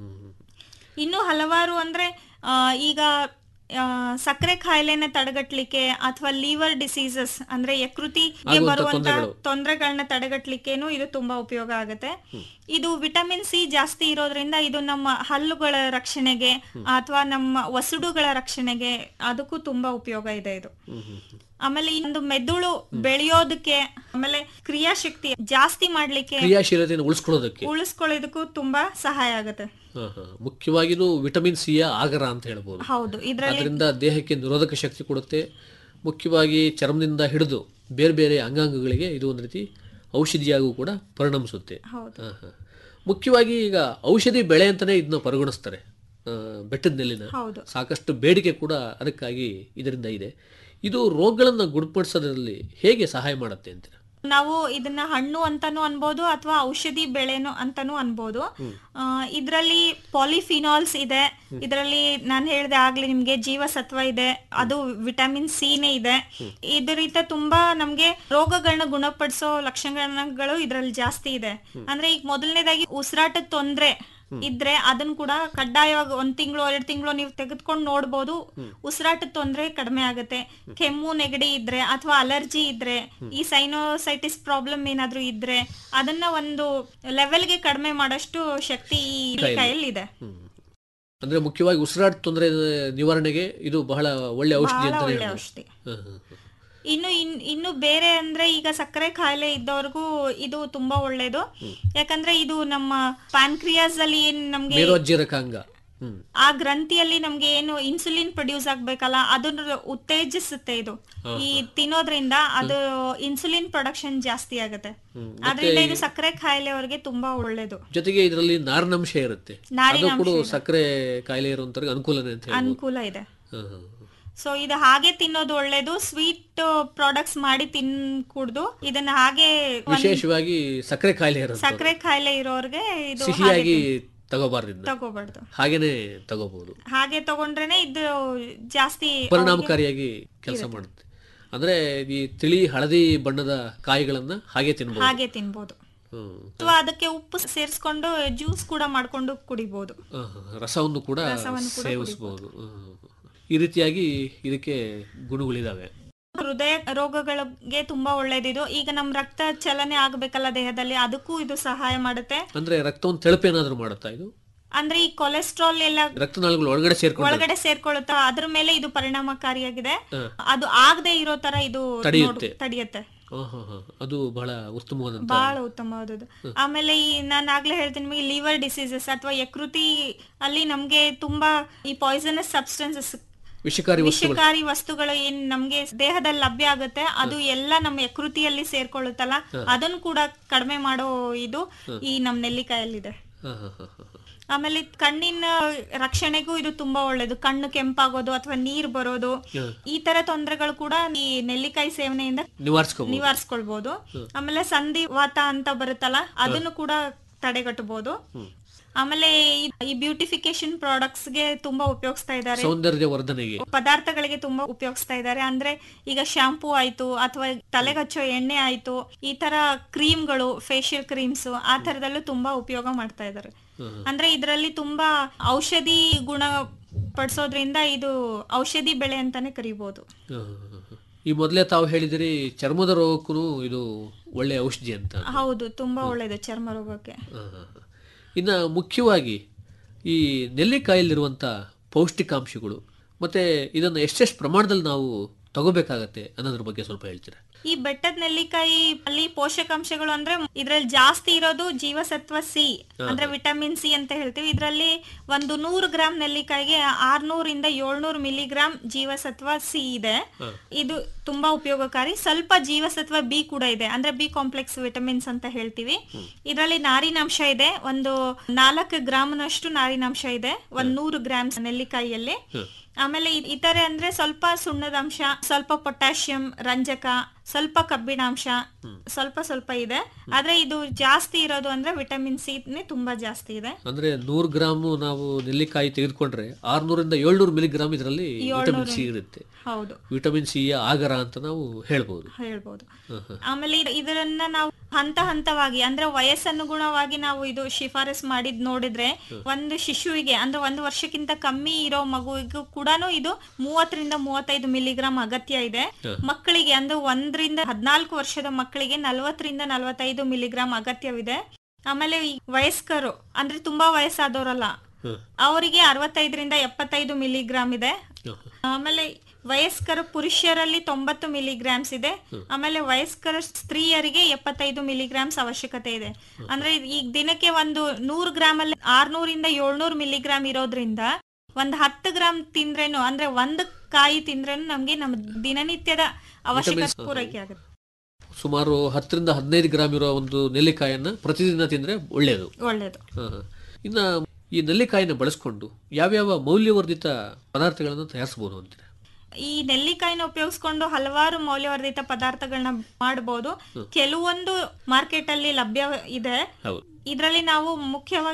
Speaker 9: ಇನ್ನು ಹಲವಾರು ಅಂದ್ರೆ ಆ, ಈಗ ಆ, ಸಕ್ಕರೆ ಕಾಯಿಲೆನ ತಡೆಗಟ್ಲಿಕ್ಕೆ ಅಥವಾ ಲಿವರ್ ಡಿಸೀಸಸ್ ಅಂದ್ರೆ ಯಕೃತಿಗೆ
Speaker 8: ಆಗುವಂತ
Speaker 9: ಬರುವಂತ
Speaker 8: ತೊಂದರೆಗಳು.
Speaker 9: ತೊಂದರೆಗಳನ್ನ ತಡೆಗಟ್ಲಿಕ್ಕೇನು ಇದು ತುಂಬಾ ಉಪಯೋಗ ಆಗುತ್ತೆ ಇದು ವಿಟಮಿನ್ ಸಿ ಜಾಸ್ತಿ ಇರೋದ್ರಿಂದ ಇದು ನಮ್ಮ ಹಲ್ಲುಗಳ ರಕ್ಷಣೆಗೆ ಅಥವಾ ನಮ್ಮ ವಸುಡುಗಳ ರಕ್ಷಣೆಗೆ ಅದಕ್ಕೂ ತುಂಬಾ ಉಪಯೋಗ ಇದೆ ಇದು ಆಮೇಲೆ ಇನ್ನೊಂದು ಮೆದುಳು ಬೆಳೆಯೋದಕ್ಕೆ ಆಮೇಲೆ ಕ್ರಿಯಾಶಕ್ತಿ ಜಾಸ್ತಿ ಮಾಡ್ಲಿಕ್ಕೆ
Speaker 8: ಕ್ರಿಯಾಶೀಲತೆಯನ್ನು ಉಳಿಸ್ಕೊಳ್ಳೋದಕ್ಕೆ
Speaker 9: ಉಳಿಸ್ಕೊಳ್ಳೋದಕ್ಕೂ ತುಂಬಾ ಸಹಾಯ ಆಗುತ್ತೆ
Speaker 8: ಹ, ಹ. ಮುಖ್ಯವಾಗಿನೂ ವಿಟಮಿನ್ ಸಿಯ ಆಗರ ಅಂತ ಹೇಳ್ಬೋದು
Speaker 9: ಹೌದು ಇದ್ರಲ್ಲಿ
Speaker 8: ಅದರಿಂದ ದೇಹಕ್ಕೆ ನಿರೋಧಕ ಶಕ್ತಿ ಕೊಡುತ್ತೆ ಮುಖ್ಯವಾಗಿ ಚರ್ಮದಿಂದ ಹಿಡಿದು ಬೇರೆ ಬೇರೆ ಅಂಗಾಂಗಗಳಿಗೆ ಇದು ಒಂದು ರೀತಿ ಔಷಧಿಯಾಗೂ ಕೂಡ ಪರಿಣಮಿಸುತ್ತೆ
Speaker 9: ಹೌದು
Speaker 8: ಹ, ಹ. ಮುಖ್ಯವಾಗಿ ಈಗ ಔಷಧಿ ಬೆಳೆ ಅಂತಾನೆ ಇದನ್ನ ಪರಿಗಣಿಸ್ತಾರೆ ಆ, ಬೆಟ್ಟದ ನೆಲ್ಲಿನ
Speaker 9: ಹೌದು
Speaker 8: ಸಾಕಷ್ಟು ಬೇಡಿಕೆ ಕೂಡ ಅದಕ್ಕಾಗಿ ಇದರಿಂದ ಇದೆ ಇದು ರೋಗಗಳನ್ನು ಗುಣಪಡಿಸೋದ್ರಲ್ಲಿ ಹೇಗೆ ಸಹಾಯ ಮಾಡುತ್ತೆ ಅಂತೀರ
Speaker 9: ನಾವು ಇದನ್ನ ಹಣ್ಣು ಅಂತಾನು ಅನ್ಬೋದು ಅಥವಾ ಔಷಧಿ ಬೆಳೆನು ಅಂತಾನು ಅನ್ಬೋದು ಆ, ಇದ್ರಲ್ಲಿ ಪಾಲಿಫಿನಾಲ್ಸ್ ಇದೆ ಇದರಲ್ಲಿ ನಾನು ಹೇಳ್ದೆ ಆಗ್ಲಿ ನಿಮ್ಗೆ ಜೀವಸತ್ವ ಇದೆ ಅದು ವಿಟಮಿನ್ ಸಿನೇ ಇದೆ ಇದರಿಂದ ತುಂಬಾ ನಮ್ಗೆ ರೋಗಗಳನ್ನ ಗುಣಪಡಿಸೋ ಲಕ್ಷಣಗಳು ಇದ್ರಲ್ಲಿ ಜಾಸ್ತಿ ಇದೆ ಅಂದ್ರೆ ಈಗ ಮೊದಲನೇದಾಗಿ ಉಸಿರಾಟದ ತೊಂದ್ರೆ ಇದ್ರೆ ಅದನ್ನ ಕೂಡ ಕಡ್ಡಾಯವಾಗಿ ಒಂದ್ ತಿಂಗಳು ಎರಡ್ ತಿಂಗಳು ನೀವು ತೆಗೆದುಕೊಂಡು ನೋಡ್ಬೋದು ಉಸಿರಾಟದ ತೊಂದ್ರೆ ಕಡಿಮೆ ಆಗುತ್ತೆ ಕೆಮ್ಮು ನೆಗಡಿ ಇದ್ರೆ ಅಥವಾ ಅಲರ್ಜಿ ಇದ್ರೆ ಈ ಸೈನೋಸೈಟಿಸ್ ಪ್ರಾಬ್ಲಮ್ ಏನಾದ್ರೂ ಇದ್ರೆ ಅದನ್ನ ಒಂದು ಲೆವೆಲ್ಗೆ ಕಡಿಮೆ ಮಾಡೋಷ್ಟು ಶಕ್ತಿ ಈ ಕೈಯಲ್ಲಿ ಇದೆ
Speaker 8: ಅಂದ್ರೆ ಮುಖ್ಯವಾಗಿ ಉಸಿರಾಟ ತೊಂದರೆ ನಿವಾರಣೆಗೆ ಇದು ಬಹಳ ಒಳ್ಳೆ ಔಷಧಿ
Speaker 9: ಬಹಳ
Speaker 8: ಅಂತ
Speaker 9: ಒಳ್ಳೆ ಔಷಧಿ ಇನ್ನು ಇನ್- ಇನ್ನು ಬೇರೆ ಅಂದ್ರೆ ಈಗ ಸಕ್ಕರೆ ಕಾಯಿಲೆ ಇದ್ದವ್ರಿಗೂ ಇದು ತುಂಬಾ ಒಳ್ಳೇದು ಯಾಕಂದ್ರೆ ಇದು ನಮ್ಮ ಪ್ಯಾನ್ಕ್ರಿಯಾಸ್ ಅಲ್ಲಿ ಏನ್ ನಮ್ಗೆ
Speaker 8: ಮೇರೋಜ್ಜೀರಕಾಂಗ ಹ್ಮ್
Speaker 9: ಆ ಗ್ರಂಥಿಯಲ್ಲಿ ನಮ್ಗೆ ಏನು ಇನ್ಸುಲಿನ್ ಪ್ರೊಡ್ಯೂಸ್ ಆಗ್ಬೇಕಲ್ಲ ಅದನ್ನ ಉತ್ತೇಜಿಸುತ್ತೆ ಇದು ಈ ತಿನ್ನೋದ್ರಿಂದ ಅದು ಇನ್ಸುಲಿನ್ ಪ್ರೊಡಕ್ಷನ್ ಜಾಸ್ತಿ ಆಗುತ್ತೆ ಆದ್ರಿಂದ ಇದು ಸಕ್ಕರೆ ಕಾಯಿಲೆ ಅವ್ರಿಗೆ ತುಂಬಾ ಒಳ್ಳೇದು
Speaker 8: ಜೊತೆಗೆ ಇದರಲ್ಲಿ ನಾರಿನಂಶ ಇರುತ್ತೆ ಅದು
Speaker 9: ನಾರಿನಾಂಶ
Speaker 8: ಕೂಡ
Speaker 9: ಇದೆ.
Speaker 8: ಸಕ್ಕರೆ ಕಾಯಿಲೆ ಇರುವಂತವ್ರಿಗೆ ಅನುಕೂಲನೇ ಅಂತ ಹೇಳ್ಬೋದು
Speaker 9: ಅನುಕೂಲ ಇದೆ
Speaker 8: ಹಾ, ಹಾ, ಹಾ.
Speaker 9: ಸೊ ಇದು ಹಾಗೆ ತಿನ್ನೋದು ಒಳ್ಳೇದು ಸ್ವೀಟ್ ಪ್ರಾಡಕ್ಟ್ಸ್ ಮಾಡಿ ತಿನ್ ಕುಡ್ದು ಇದನ್ನ ಹಾಗೆ ಒಂದ್
Speaker 8: ವಿಶೇಷವಾಗಿ ಸಕ್ಕರೆ ಕಾಯಿಲೆ ಇರುತ್ತೆ
Speaker 9: ಸಕ್ಕರೆ ಕಾಯಿಲೆ ಇರೋರ್ಗೆ ಇದು ಹಾಗೆ
Speaker 8: ಸಿಹಿಯಾಗಿ
Speaker 9: ತಿನ್-
Speaker 8: ತಗೋಬಾರ್ದು ಇದನ್ನ.
Speaker 9: ತಗೋಬಾರ್ದು
Speaker 8: ಹಾಗೇನೆ ತಗೋಬಹುದು
Speaker 9: ಹಾಗೆ ತಗೊಂಡ್ರೇನೆ ಇದು ಜಾಸ್ತಿ
Speaker 8: ಪರಿಣಾಮಕಾರಿಯಾಗಿ ಕೆಲಸ ಮಾಡುತ್ತೆ ಅಂದ್ರೆ ಈ ತಿಳಿ ಹಳದಿ ಬಣ್ಣದ ಕಾಯಿಗಳನ್ನ ಹಾಗೆ ತಿನ್ಬಹುದು
Speaker 9: ಹಾಗೆ ತಿನ್ಬೋದು
Speaker 8: ಹ್ಮ್.
Speaker 9: ಅಥವಾ ಅದಕ್ಕೆ ಉಪ್ಪು ಸೇರಿಸ್ಕೊಂಡು ಜ್ಯೂಸ್ ಕೂಡ ಮಾಡ್ಕೊಂಡು ಕುಡಿಬಹುದು
Speaker 8: ಆ, ರಸವನ್ನು ಕೂಡ
Speaker 9: ರಸವನ್ನು ಕೂಡ
Speaker 8: ಸೇವಿಸಬಹುದು ಈ ರೀತಿಯಾಗಿ ಇದಕ್ಕೆ ಗುಣಗಳಿದಾವೆ
Speaker 9: ಹೃದಯ ರೋಗಗಳಿಗೆ ತುಂಬಾ ಒಳ್ಳೇದಿದು ಈಗ ನಮ್ ರಕ್ತ ಚಲನೆ ಆಗ್ಬೇಕಲ್ಲ ದೇಹದಲ್ಲಿ ಅದಕ್ಕೂ ಇದು ಸಹಾಯ ಮಾಡುತ್ತೆ
Speaker 8: ಅಂದ್ರೆ ರಕ್ತವನ್ನು ತೆಳುಪೇನಾದ್ರೂ ಮಾಡುತ್ತಾ ಇದು
Speaker 9: ಅಂದ್ರೆ ಈ ಕೊಲೆಸ್ಟ್ರಾಲ್ ಎಲ್ಲ
Speaker 8: ರಕ್ತನಾಳಗಳು ಒಳಗಡೆ ಸೇರ್ಕೊಂಡು
Speaker 9: ಒಳಗಡೆ ಸೇರ್ಕೊಳ್ಳುತ್ತಾ ಅದ್ರ ಮೇಲೆ ಇದು ಪರಿಣಾಮಕಾರಿಯಾಗಿದೆ
Speaker 8: ಹಾ.
Speaker 9: ಅದು ಆಗದೆ ಇರೋ ತರ ಇದು
Speaker 8: ತಡೆಯುತ್ತೆ.
Speaker 9: ನೋಡು- ತಡೆಯುತ್ತೆ
Speaker 8: ಆ, ಹಾ, ಹಾ. ಅದು ಬಹಳ ಉತ್ತಮವಾದಂತ
Speaker 9: ಬಹಳ ಉತ್ತಮವಾದದ್ದು ಆಮೇಲೆ ಈ ನಾನು ಆಗ್ಲೇ ಹೇಳ್ತೀನಿ ನಿಮಗೆ ಲಿವರ್ ಡಿಸೀಸಸ್ ಅಥವಾ ಯಕೃತಿ ಅಲ್ಲಿ ನಮ್ಗೆ ತುಂಬಾ ಈ ಪಾಯ್ಸನಸ್ ಸಬ್ಸ್ಟೆನ್ಸಸ್
Speaker 8: ವಿಷಕಾರಿ ವಸ್ತುಗಳು
Speaker 9: ವಿಷಕಾರಿ ವಸ್ತುಗಳು ಏನ್ ನಮ್ಗೆ ದೇಹದಲ್ಲಿ ಲಭ್ಯ ಆಗುತ್ತೆ ಅದು ಎಲ್ಲ ನಮ್ಮ ಯಕೃತಿಯಲ್ಲಿ ಸೇರ್ಕೊಳ್ಳುತ್ತಲ್ಲ ಅದನ್ನು ಕೂಡ ಕಡಿಮೆ ಮಾಡೋ ಇದು ಈ ನಮ್ ನೆಲ್ಲಿಕಾಯಲ್ಲಿದೆ
Speaker 8: ಹಾ, ಹಾ, ಹಾ, ಹಾ, ಹಾ.
Speaker 9: ಆಮೇಲೆ ಕಣ್ಣಿನ ರಕ್ಷಣೆಗೂ ಇದು ತುಂಬಾ ಒಳ್ಳೇದು ಕಣ್ಣು ಕೆಂಪಾಗೋದು ಅಥವಾ ನೀರ್ ಬರೋದು ಈ ತರ ತೊಂದರೆಗಳು ಕೂಡ ಈ ನೆಲ್ಲಿಕಾಯಿ ಸೇವನೆಯಿಂದ
Speaker 8: ನಿವಾರಿಸ್ಕೋಬಹುದು
Speaker 9: ನಿವಾರಿಸ್ಕೊಳ್ಬಹುದು ಆಮೇಲೆ ಸಂಧಿವಾತ ಅಂತ ಬರುತ್ತಲ್ಲ ಅದನ್ನು ಕೂಡ ತಡೆಗಟ್ಟಬಹುದು ಆಮೇಲೆ ಈ- ಈ ಬ್ಯೂಟಿಫಿಕೇಶನ್ ಪ್ರಾಡಕ್ಟ್ಸ್ ಗೆ ತುಂಬಾ ಉಪಯೋಗಿಸ್ತಾ ಇದ್ದಾರೆ
Speaker 8: ಸೌಂದರ್ಯ ವರ್ಧನೆಗೆ
Speaker 9: ಪದಾರ್ಥಗಳಿಗೆ ತುಂಬಾ ಉಪಯೋಗಿಸ್ತಾ ಇದ್ದಾರೆ ಅಂದ್ರೆ ಈಗ ಶಾಂಪೂ ಆಯ್ತು ಅಥವಾ ತಲೆಗೆ ಹಚ್ಚೋ ಎಣ್ಣೆ ಆಯ್ತು ಈ ತರ ಕ್ರೀಮ್ಗಳು ಫೇಶಿಯಲ್ ಕ್ರೀಮ್ಸ್ ಆ ತರದಲ್ಲೂ ತುಂಬಾ ಉಪಯೋಗ ಮಾಡ್ತಾ ಇದ್ದಾರೆ ಅಂದ್ರೆ ಇದರಲ್ಲಿ ತುಂಬಾ ಔಷಧಿ ಗುಣ ಪಡಿಸೋದ್ರಿಂದ ಇದು ಔಷಧಿ ಬೆಳೆ ಅಂತಾನೆ ಕರಿಬಹುದು
Speaker 8: ಹಾ, ಹಾ, ಹಾ. ಈ ಮೊದಲೇ ತಾವು ಹೇಳಿದಿರಿ ಚರ್ಮದ ರೋಗಕ್ಕೂ ಇದು ಒಳ್ಳೆ ಔಷಧಿ ಅಂತ
Speaker 9: ಹೌದು ತುಂಬಾ ಒಳ್ಳೇದು ಚರ್ಮ ರೋಗಕ್ಕೆ
Speaker 8: ಹಾ, ಹಾ, ಹಾ. ಇನ್ನ ಮುಖ್ಯವಾಗಿ ಈ ನೆಲ್ಲಿಕಾಯಲ್ಲಿರುವಂತ ಪೌಷ್ಟಿಕಾಂಶಗಳು ಮತ್ತೆ ಇದನ್ನು ಎಷ್ಟೆಷ್ಟು ಪ್ರಮಾಣದಲ್ಲಿ ನಾವು ತಗೋಬೇಕಾಗತ್ತೆ ಅನ್ನೋದ್ರ ಬಗ್ಗೆ ಸ್ವಲ್ಪ ಹೇಳ್ತೀರಾ
Speaker 9: ಈ ಬೆಟ್ಟದ ನೆಲ್ಲಿಕಾಯಿ ಅಲ್ಲಿ ಪೋಷಕಾಂಶಗಳು ಅಂದ್ರೆ ಇದ್ರಲ್ಲಿ ಜಾಸ್ತಿ ಇರೋದು ಜೀವಸತ್ವ ಸಿ ಅಂದ್ರೆ ವಿಟಮಿನ್ ಸಿ ಅಂತ ಹೇಳ್ತೀವಿ ಇದ್ರಲ್ಲಿ ಒಂದು ನೂರು ಗ್ರಾಂ ನೆಲ್ಲಿಕಾಯಿಗೆ ಆರ್ನೂರಿಂದ ಏಳ್ನೂರು ಮಿಲಿಗ್ರಾಂ ಜೀವಸತ್ವ ಸಿ ಇದೆ ಇದು ತುಂಬಾ ಉಪಯೋಗಕಾರಿ ಸ್ವಲ್ಪ ಜೀವಸತ್ವ ಬಿ ಕೂಡ ಇದೆ ಅಂದ್ರೆ ಬಿ ಕಾಂಪ್ಲೆಕ್ಸ್ ವಿಟಮಿನ್ಸ್ ಅಂತ ಹೇಳ್ತೀವಿ ಇದರಲ್ಲಿ ನಾರಿನಾಂಶ ಇದೆ ಒಂದು ನಾಲ್ಕು ಗ್ರಾಮ್ನಷ್ಟು ನಾರಿನಾಂಶ ಇದೆ ಒಂದ್ ನೂರು ಗ್ರಾಮ್ಸ್ ನೆಲ್ಲಿಕಾಯಿಯಲ್ಲಿ ಆಮೇಲೆ ಇ- ಇತರೆ ಅಂದ್ರೆ ಸ್ವಲ್ಪ ಸುಣ್ಣದಂಶ ಸ್ವಲ್ಪ ಪೊಟ್ಯಾಷಿಯಂ ರಂಜಕ ಸ್ವಲ್ಪ ಕಬ್ಬಿಣಾಂಶ ಸ್ವಲ್ಪ ಸ್ವಲ್ಪ ಇದೆ ಆದ್ರೆ ಇದು ಜಾಸ್ತಿ ಇರೋದು ಅಂದ್ರೆ ವಿಟಮಿನ್ ಸಿ ತುಂಬಾ ಜಾಸ್ತಿ ಇದೆ
Speaker 8: ಅಂದ್ರೆ ನೂರು ಗ್ರಾಮ್ ನಾವು ನೆಲ್ಲಿಕಾಯಿ ತೆಗೆದುಕೊಂಡ್ರೆ ಆರ್ನೂರಿಂದ ಏಳ್ನೂರು ಮಿಲಿಗ್ರಾಮ್ ಇದರಲ್ಲಿ ವಿಟಮಿನ್ ಸಿ ಇರುತ್ತೆ
Speaker 9: ಹೌದು
Speaker 8: ವಿಟಮಿನ್ ಸಿ ಆಗರ ಅಂತ ನಾವು ಹೇಳ್ಬೋದು
Speaker 9: ಹೇಳ್ಬೋದು ಆಮೇಲೆ ಇದ್- ಇದರನ್ನ ನಾವು ಹಂತ ಹಂತವಾಗಿ ಅಂದ್ರೆ ವಯಸ್ಸನುಗುಣವಾಗಿ ನಾವು ಇದು ಶಿಫಾರಸ್ ಮಾಡಿದ್ ನೋಡಿದ್ರೆ ಒಂದು ಶಿಶುವಿಗೆ ಅಂದ್ರೆ ಒಂದು ವರ್ಷಕ್ಕಿಂತ ಕಮ್ಮಿ ಇರೋ ಮಗುವಿಗೂ ಕೂಡ ಇದು ಮೂವತ್ತರಿಂದ ಮೂವತ್ತೈದು ಮಿಲಿಗ್ರಾಮ್ ಅಗತ್ಯ ಇದೆ ಮಕ್ಕಳಿಗೆ ಅಂದ್ರೆ ಒಂದರಿಂದ ಹದಿನಾಲ್ಕು ವರ್ಷದ ಮಕ್ಕಳಿಗೆ ನಲವತ್ತರಿಂದ ನಲವತ್ತೈದು ಮಿಲಿಗ್ರಾಮ್ ಅಗತ್ಯವಿದೆ ಆಮೇಲೆ ಈ ವಯಸ್ಕರು ಅಂದ್ರೆ ತುಂಬಾ ವಯಸ್ಸಾದವರಲ್ಲ ಅವರಿಗೆ ಅರವತ್ತೈದರಿಂದ ಎಪ್ಪತ್ತೈದು ಮಿಲಿಗ್ರಾಮ್ ಇದೆ ಆಮೇಲೆ ವಯಸ್ಕರ ಪುರುಷರಲ್ಲಿ ತೊಂಬತ್ತು ಮಿಲಿಗ್ರಾಮ್ಸ್ ಇದೆ ಆಮೇಲೆ ವಯಸ್ಕರ ಸ್ತ್ರೀಯರಿಗೆ ಎಪ್ಪತ್ತೈದು ಮಿಲಿಗ್ರಾಮ್ಸ್ ಅವಶ್ಯಕತೆ ಇದೆ ಅಂದ್ರೆ ಈಗ ದಿನಕ್ಕೆ ಒಂದು ನೂರು ಗ್ರಾಮ್ ಅಲ್ಲಿ ಆರ್ನೂರಿಂದ ಏಳ್ನೂರು ಮಿಲಿಗ್ರಾಮ್ ಇರೋದ್ರಿಂದ ಒಂದ್ ಹತ್ತು ಗ್ರಾಮ್ ತಿಂದ್ರೇನು ಅಂದ್ರೆ ಒಂದು ಕಾಯಿ ತಿಂದ್ರೇನು ನಮ್ಗೆ ನಮ್ಮ ದಿನನಿತ್ಯದ ಅವಶ್ಯಕತೆ ಪೂರೈಕೆ ಆಗುತ್ತೆ
Speaker 8: ಸುಮಾರು ಹತ್ತರಿಂದ ಹದಿನೈದು ಗ್ರಾಮ್ ಇರೋ ಒಂದು ನೆಲ್ಲಿಕಾಯನ್ನ ಪ್ರತಿದಿನ ತಿಂದ್ರೆ ಒಳ್ಳೆಯದು
Speaker 9: ಒಳ್ಳೇದು
Speaker 8: ಹಾ, ಹಾ. ಇನ್ನ ಈ ನೆಲ್ಲಿಕಾಯಿನ ಬಳಸ್ಕೊಂಡು ಯಾವ್ಯಾವ ಮೌಲ್ಯವರ್ಧಿತ ಪದಾರ್ಥಗಳನ್ನು ತಯಾರಿಸಬಹುದು ಅಂತೀರಾ
Speaker 9: ಈ ನೆಲ್ಲಿಕಾಯಿನ ಉಪಯೋಗಿಸ್ಕೊಂಡು ಹಲವಾರು ಮೌಲ್ಯವರ್ಧಿತ ಪದಾರ್ಥಗಳನ್ನ ಮಾಡಬಹುದು ಕೆಲವೊಂದು ಮಾರ್ಕೆಟ್ ಅಲ್ಲಿ ಲಭ್ಯ ಇದೆ
Speaker 8: ಹೌದು
Speaker 9: ಇದರಲ್ಲಿ ನಾವು ಮುಖ್ಯವಾಗಿ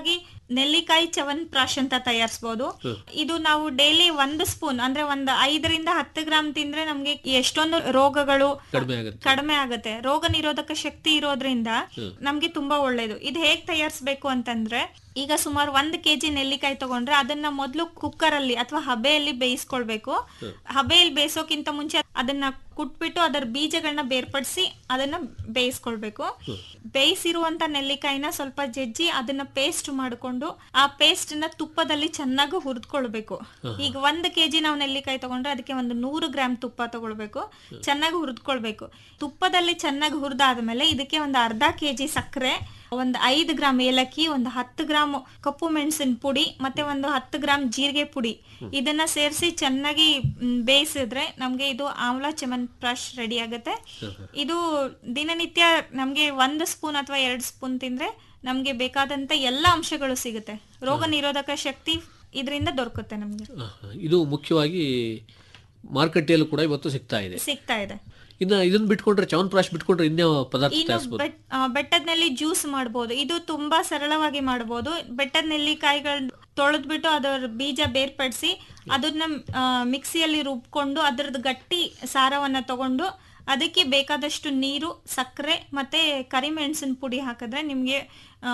Speaker 9: ನೆಲ್ಲಿಕಾಯಿ ಚವನ್ ಪ್ರಾಶ್ ಅಂತ ತಯಾರಿಸಬಹುದು ಇದು ನಾವು ಡೈಲಿ ಒಂದು ಸ್ಪೂನ್ ಅಂದ್ರೆ ಒಂದು ಐದರಿಂದ ಹತ್ತು ಗ್ರಾಮ್ ತಿಂದ್ರೆ ನಮ್ಗೆ ಎಷ್ಟೊಂದು ರೋಗಗಳು
Speaker 8: ಕಡಿಮೆ ಆಗುತ್ತೆ
Speaker 9: ಕಡಿಮೆ ಆಗುತ್ತೆ ರೋಗ ನಿರೋಧಕ ಶಕ್ತಿ ಇರೋದ್ರಿಂದ ನಮ್ಗೆ ತುಂಬಾ ಒಳ್ಳೇದು ಇದು ಹೇಗ್ ತಯಾರಿಸ್ಬೇಕು ಅಂತಂದ್ರೆ ಈಗ ಸುಮಾರು ಒಂದ್ ಕೆಜಿ ನೆಲ್ಲಿಕಾಯಿ ತಗೊಂಡ್ರೆ ಅದನ್ನ ಮೊದಲು ಕುಕ್ಕರ್ ಅಲ್ಲಿ ಅಥವಾ ಹಬೆಯಲ್ಲಿ ಬೇಯಿಸ್ಕೊಳ್ಬೇಕು ಹಬೆಯಲ್ಲಿ ಬೇಯಿಸೋಕ್ಕಿಂತ ಮುಂಚೆ ಅದನ್ನ ಕುಟ್ಬಿಟ್ಟು ಅದರ ಬೀಜಗಳನ್ನ ಬೇರ್ಪಡಿಸಿ ಅದನ್ನ ಬೇಯಿಸ್ಕೊಳ್ಬೇಕು ಬೇಯಿಸಿರುವಂತ ನೆಲ್ಲಿಕಾಯಿನ ಸ್ವಲ್ಪ ಜಜ್ಜಿ ಅದನ್ನ ಪೇಸ್ಟ್ ಮಾಡ್ಕೊಂಡು ಆ ಪೇಸ್ಟ್ ನ ತುಪ್ಪದಲ್ಲಿ ಚೆನ್ನಾಗಿ ಹುರಿದ್ಕೊಳ್ಬೇಕು ಈಗ ಒಂದ್ ಕೆಜಿ ನಾವು ನೆಲ್ಲಿಕಾಯಿ ತಗೊಂಡ್ರೆ ಅದಕ್ಕೆ ಒಂದು ನೂರು ಗ್ರಾಮ್ ತುಪ್ಪ ತಗೊಳ್ಬೇಕು ಚೆನ್ನಾಗಿ ಹುರಿದ್ಕೊಳ್ಬೇಕು ತುಪ್ಪದಲ್ಲಿ ಚೆನ್ನಾಗಿ ಹುರಿದಾದ್ಮೇಲೆ ಇದಕ್ಕೆ ಒಂದು ಅರ್ಧ ಕೆಜಿ ಸಕ್ಕರೆ ಒಂದು ಐದು ಗ್ರಾಮ್ ಏಲಕ್ಕಿ ಒಂದು ಹತ್ತು ಗ್ರಾಮ್ ಕಪ್ಪು ಮೆಣಸಿನ ಪುಡಿ ಮತ್ತೆ ಒಂದು ಹತ್ತು ಗ್ರಾಮ್ ಜೀರಿಗೆ ಪುಡಿ ಇದನ್ನ ಸೇರಿಸಿ ಚೆನ್ನಾಗಿ ಮ್, ಬೇಯಿಸಿದ್ರೆ ನಮ್ಗೆ ಇದು ಆಮ್ಲ ಚಮನ್ ಬ್ರಷ್ ರೆಡಿ ಆಗುತ್ತೆ ಇದು ದಿನನಿತ್ಯ ನಮ್ಗೆ ಒಂದು ಸ್ಪೂನ್ ಅಥವಾ ಎರಡು ಸ್ಪೂನ್ ತಿಂದ್ರೆ ನಮ್ಗೆ ಬೇಕಾದಂತ ಎಲ್ಲ ಅಂಶಗಳು ಸಿಗುತ್ತೆ ರೋಗ ನಿರೋಧಕ ಶಕ್ತಿ ಇದರಿಂದ ದೊರಕುತ್ತೆ ನಮ್ಗೆ
Speaker 8: ಆಹಾ. ಇದು ಮುಖ್ಯವಾಗಿ ಮಾರುಕಟ್ಟೆಯಲ್ಲೂ ಕೂಡ ಇವತ್ತು ಸಿಗ್ತಾ ಇದೆ
Speaker 9: ಸಿಗ್ತಾ ಇದೆ
Speaker 8: ಇನ್ನ ಇದನ್ನ ಬಿಟ್ಕೊಂಡ್ರೆ ಚವನ್ ಪ್ರಾಶ್ ಬಿಟ್ಕೊಂಡ್ರೆ ಇನ್ಯಾವ ಪದಾರ್ಥ
Speaker 9: ಇನ್ನು
Speaker 8: ತಯಾರಿಸ್ಬೋದು
Speaker 9: ಬೆಟ್ ಆ, ಬೆಟ್ಟದ ನೆಲ್ಲಿ ಜ್ಯೂಸ್ ಮಾಡ್ಬೋದು ಇದು ತುಂಬಾ ಸರಳವಾಗಿ ಮಾಡ್ಬೋದು ಬೆಟ್ಟದ ನೆಲ್ಲಿಕಾಯಿಗಳ್ ತೊಳೆದ್ಬಿಟ್ಟು ಅದರ ಬೀಜ ಬೇರ್ಪಡಿಸಿ ಅದನ್ನ ಆ, ಮಿಕ್ಸಿಯಲ್ಲಿ ರುಬ್ಕೊಂಡು ಅದರದ್ದು ಗಟ್ಟಿ ಸಾರವನ್ನ ತಗೊಂಡು ಅದಕ್ಕೆ ಬೇಕಾದಷ್ಟು ನೀರು ಸಕ್ಕರೆ ಮತ್ತೆ ಕರಿಮೆಣಸಿನ ಪುಡಿ ಹಾಕಿದ್ರೆ ನಿಮ್ಗೆ ಆ,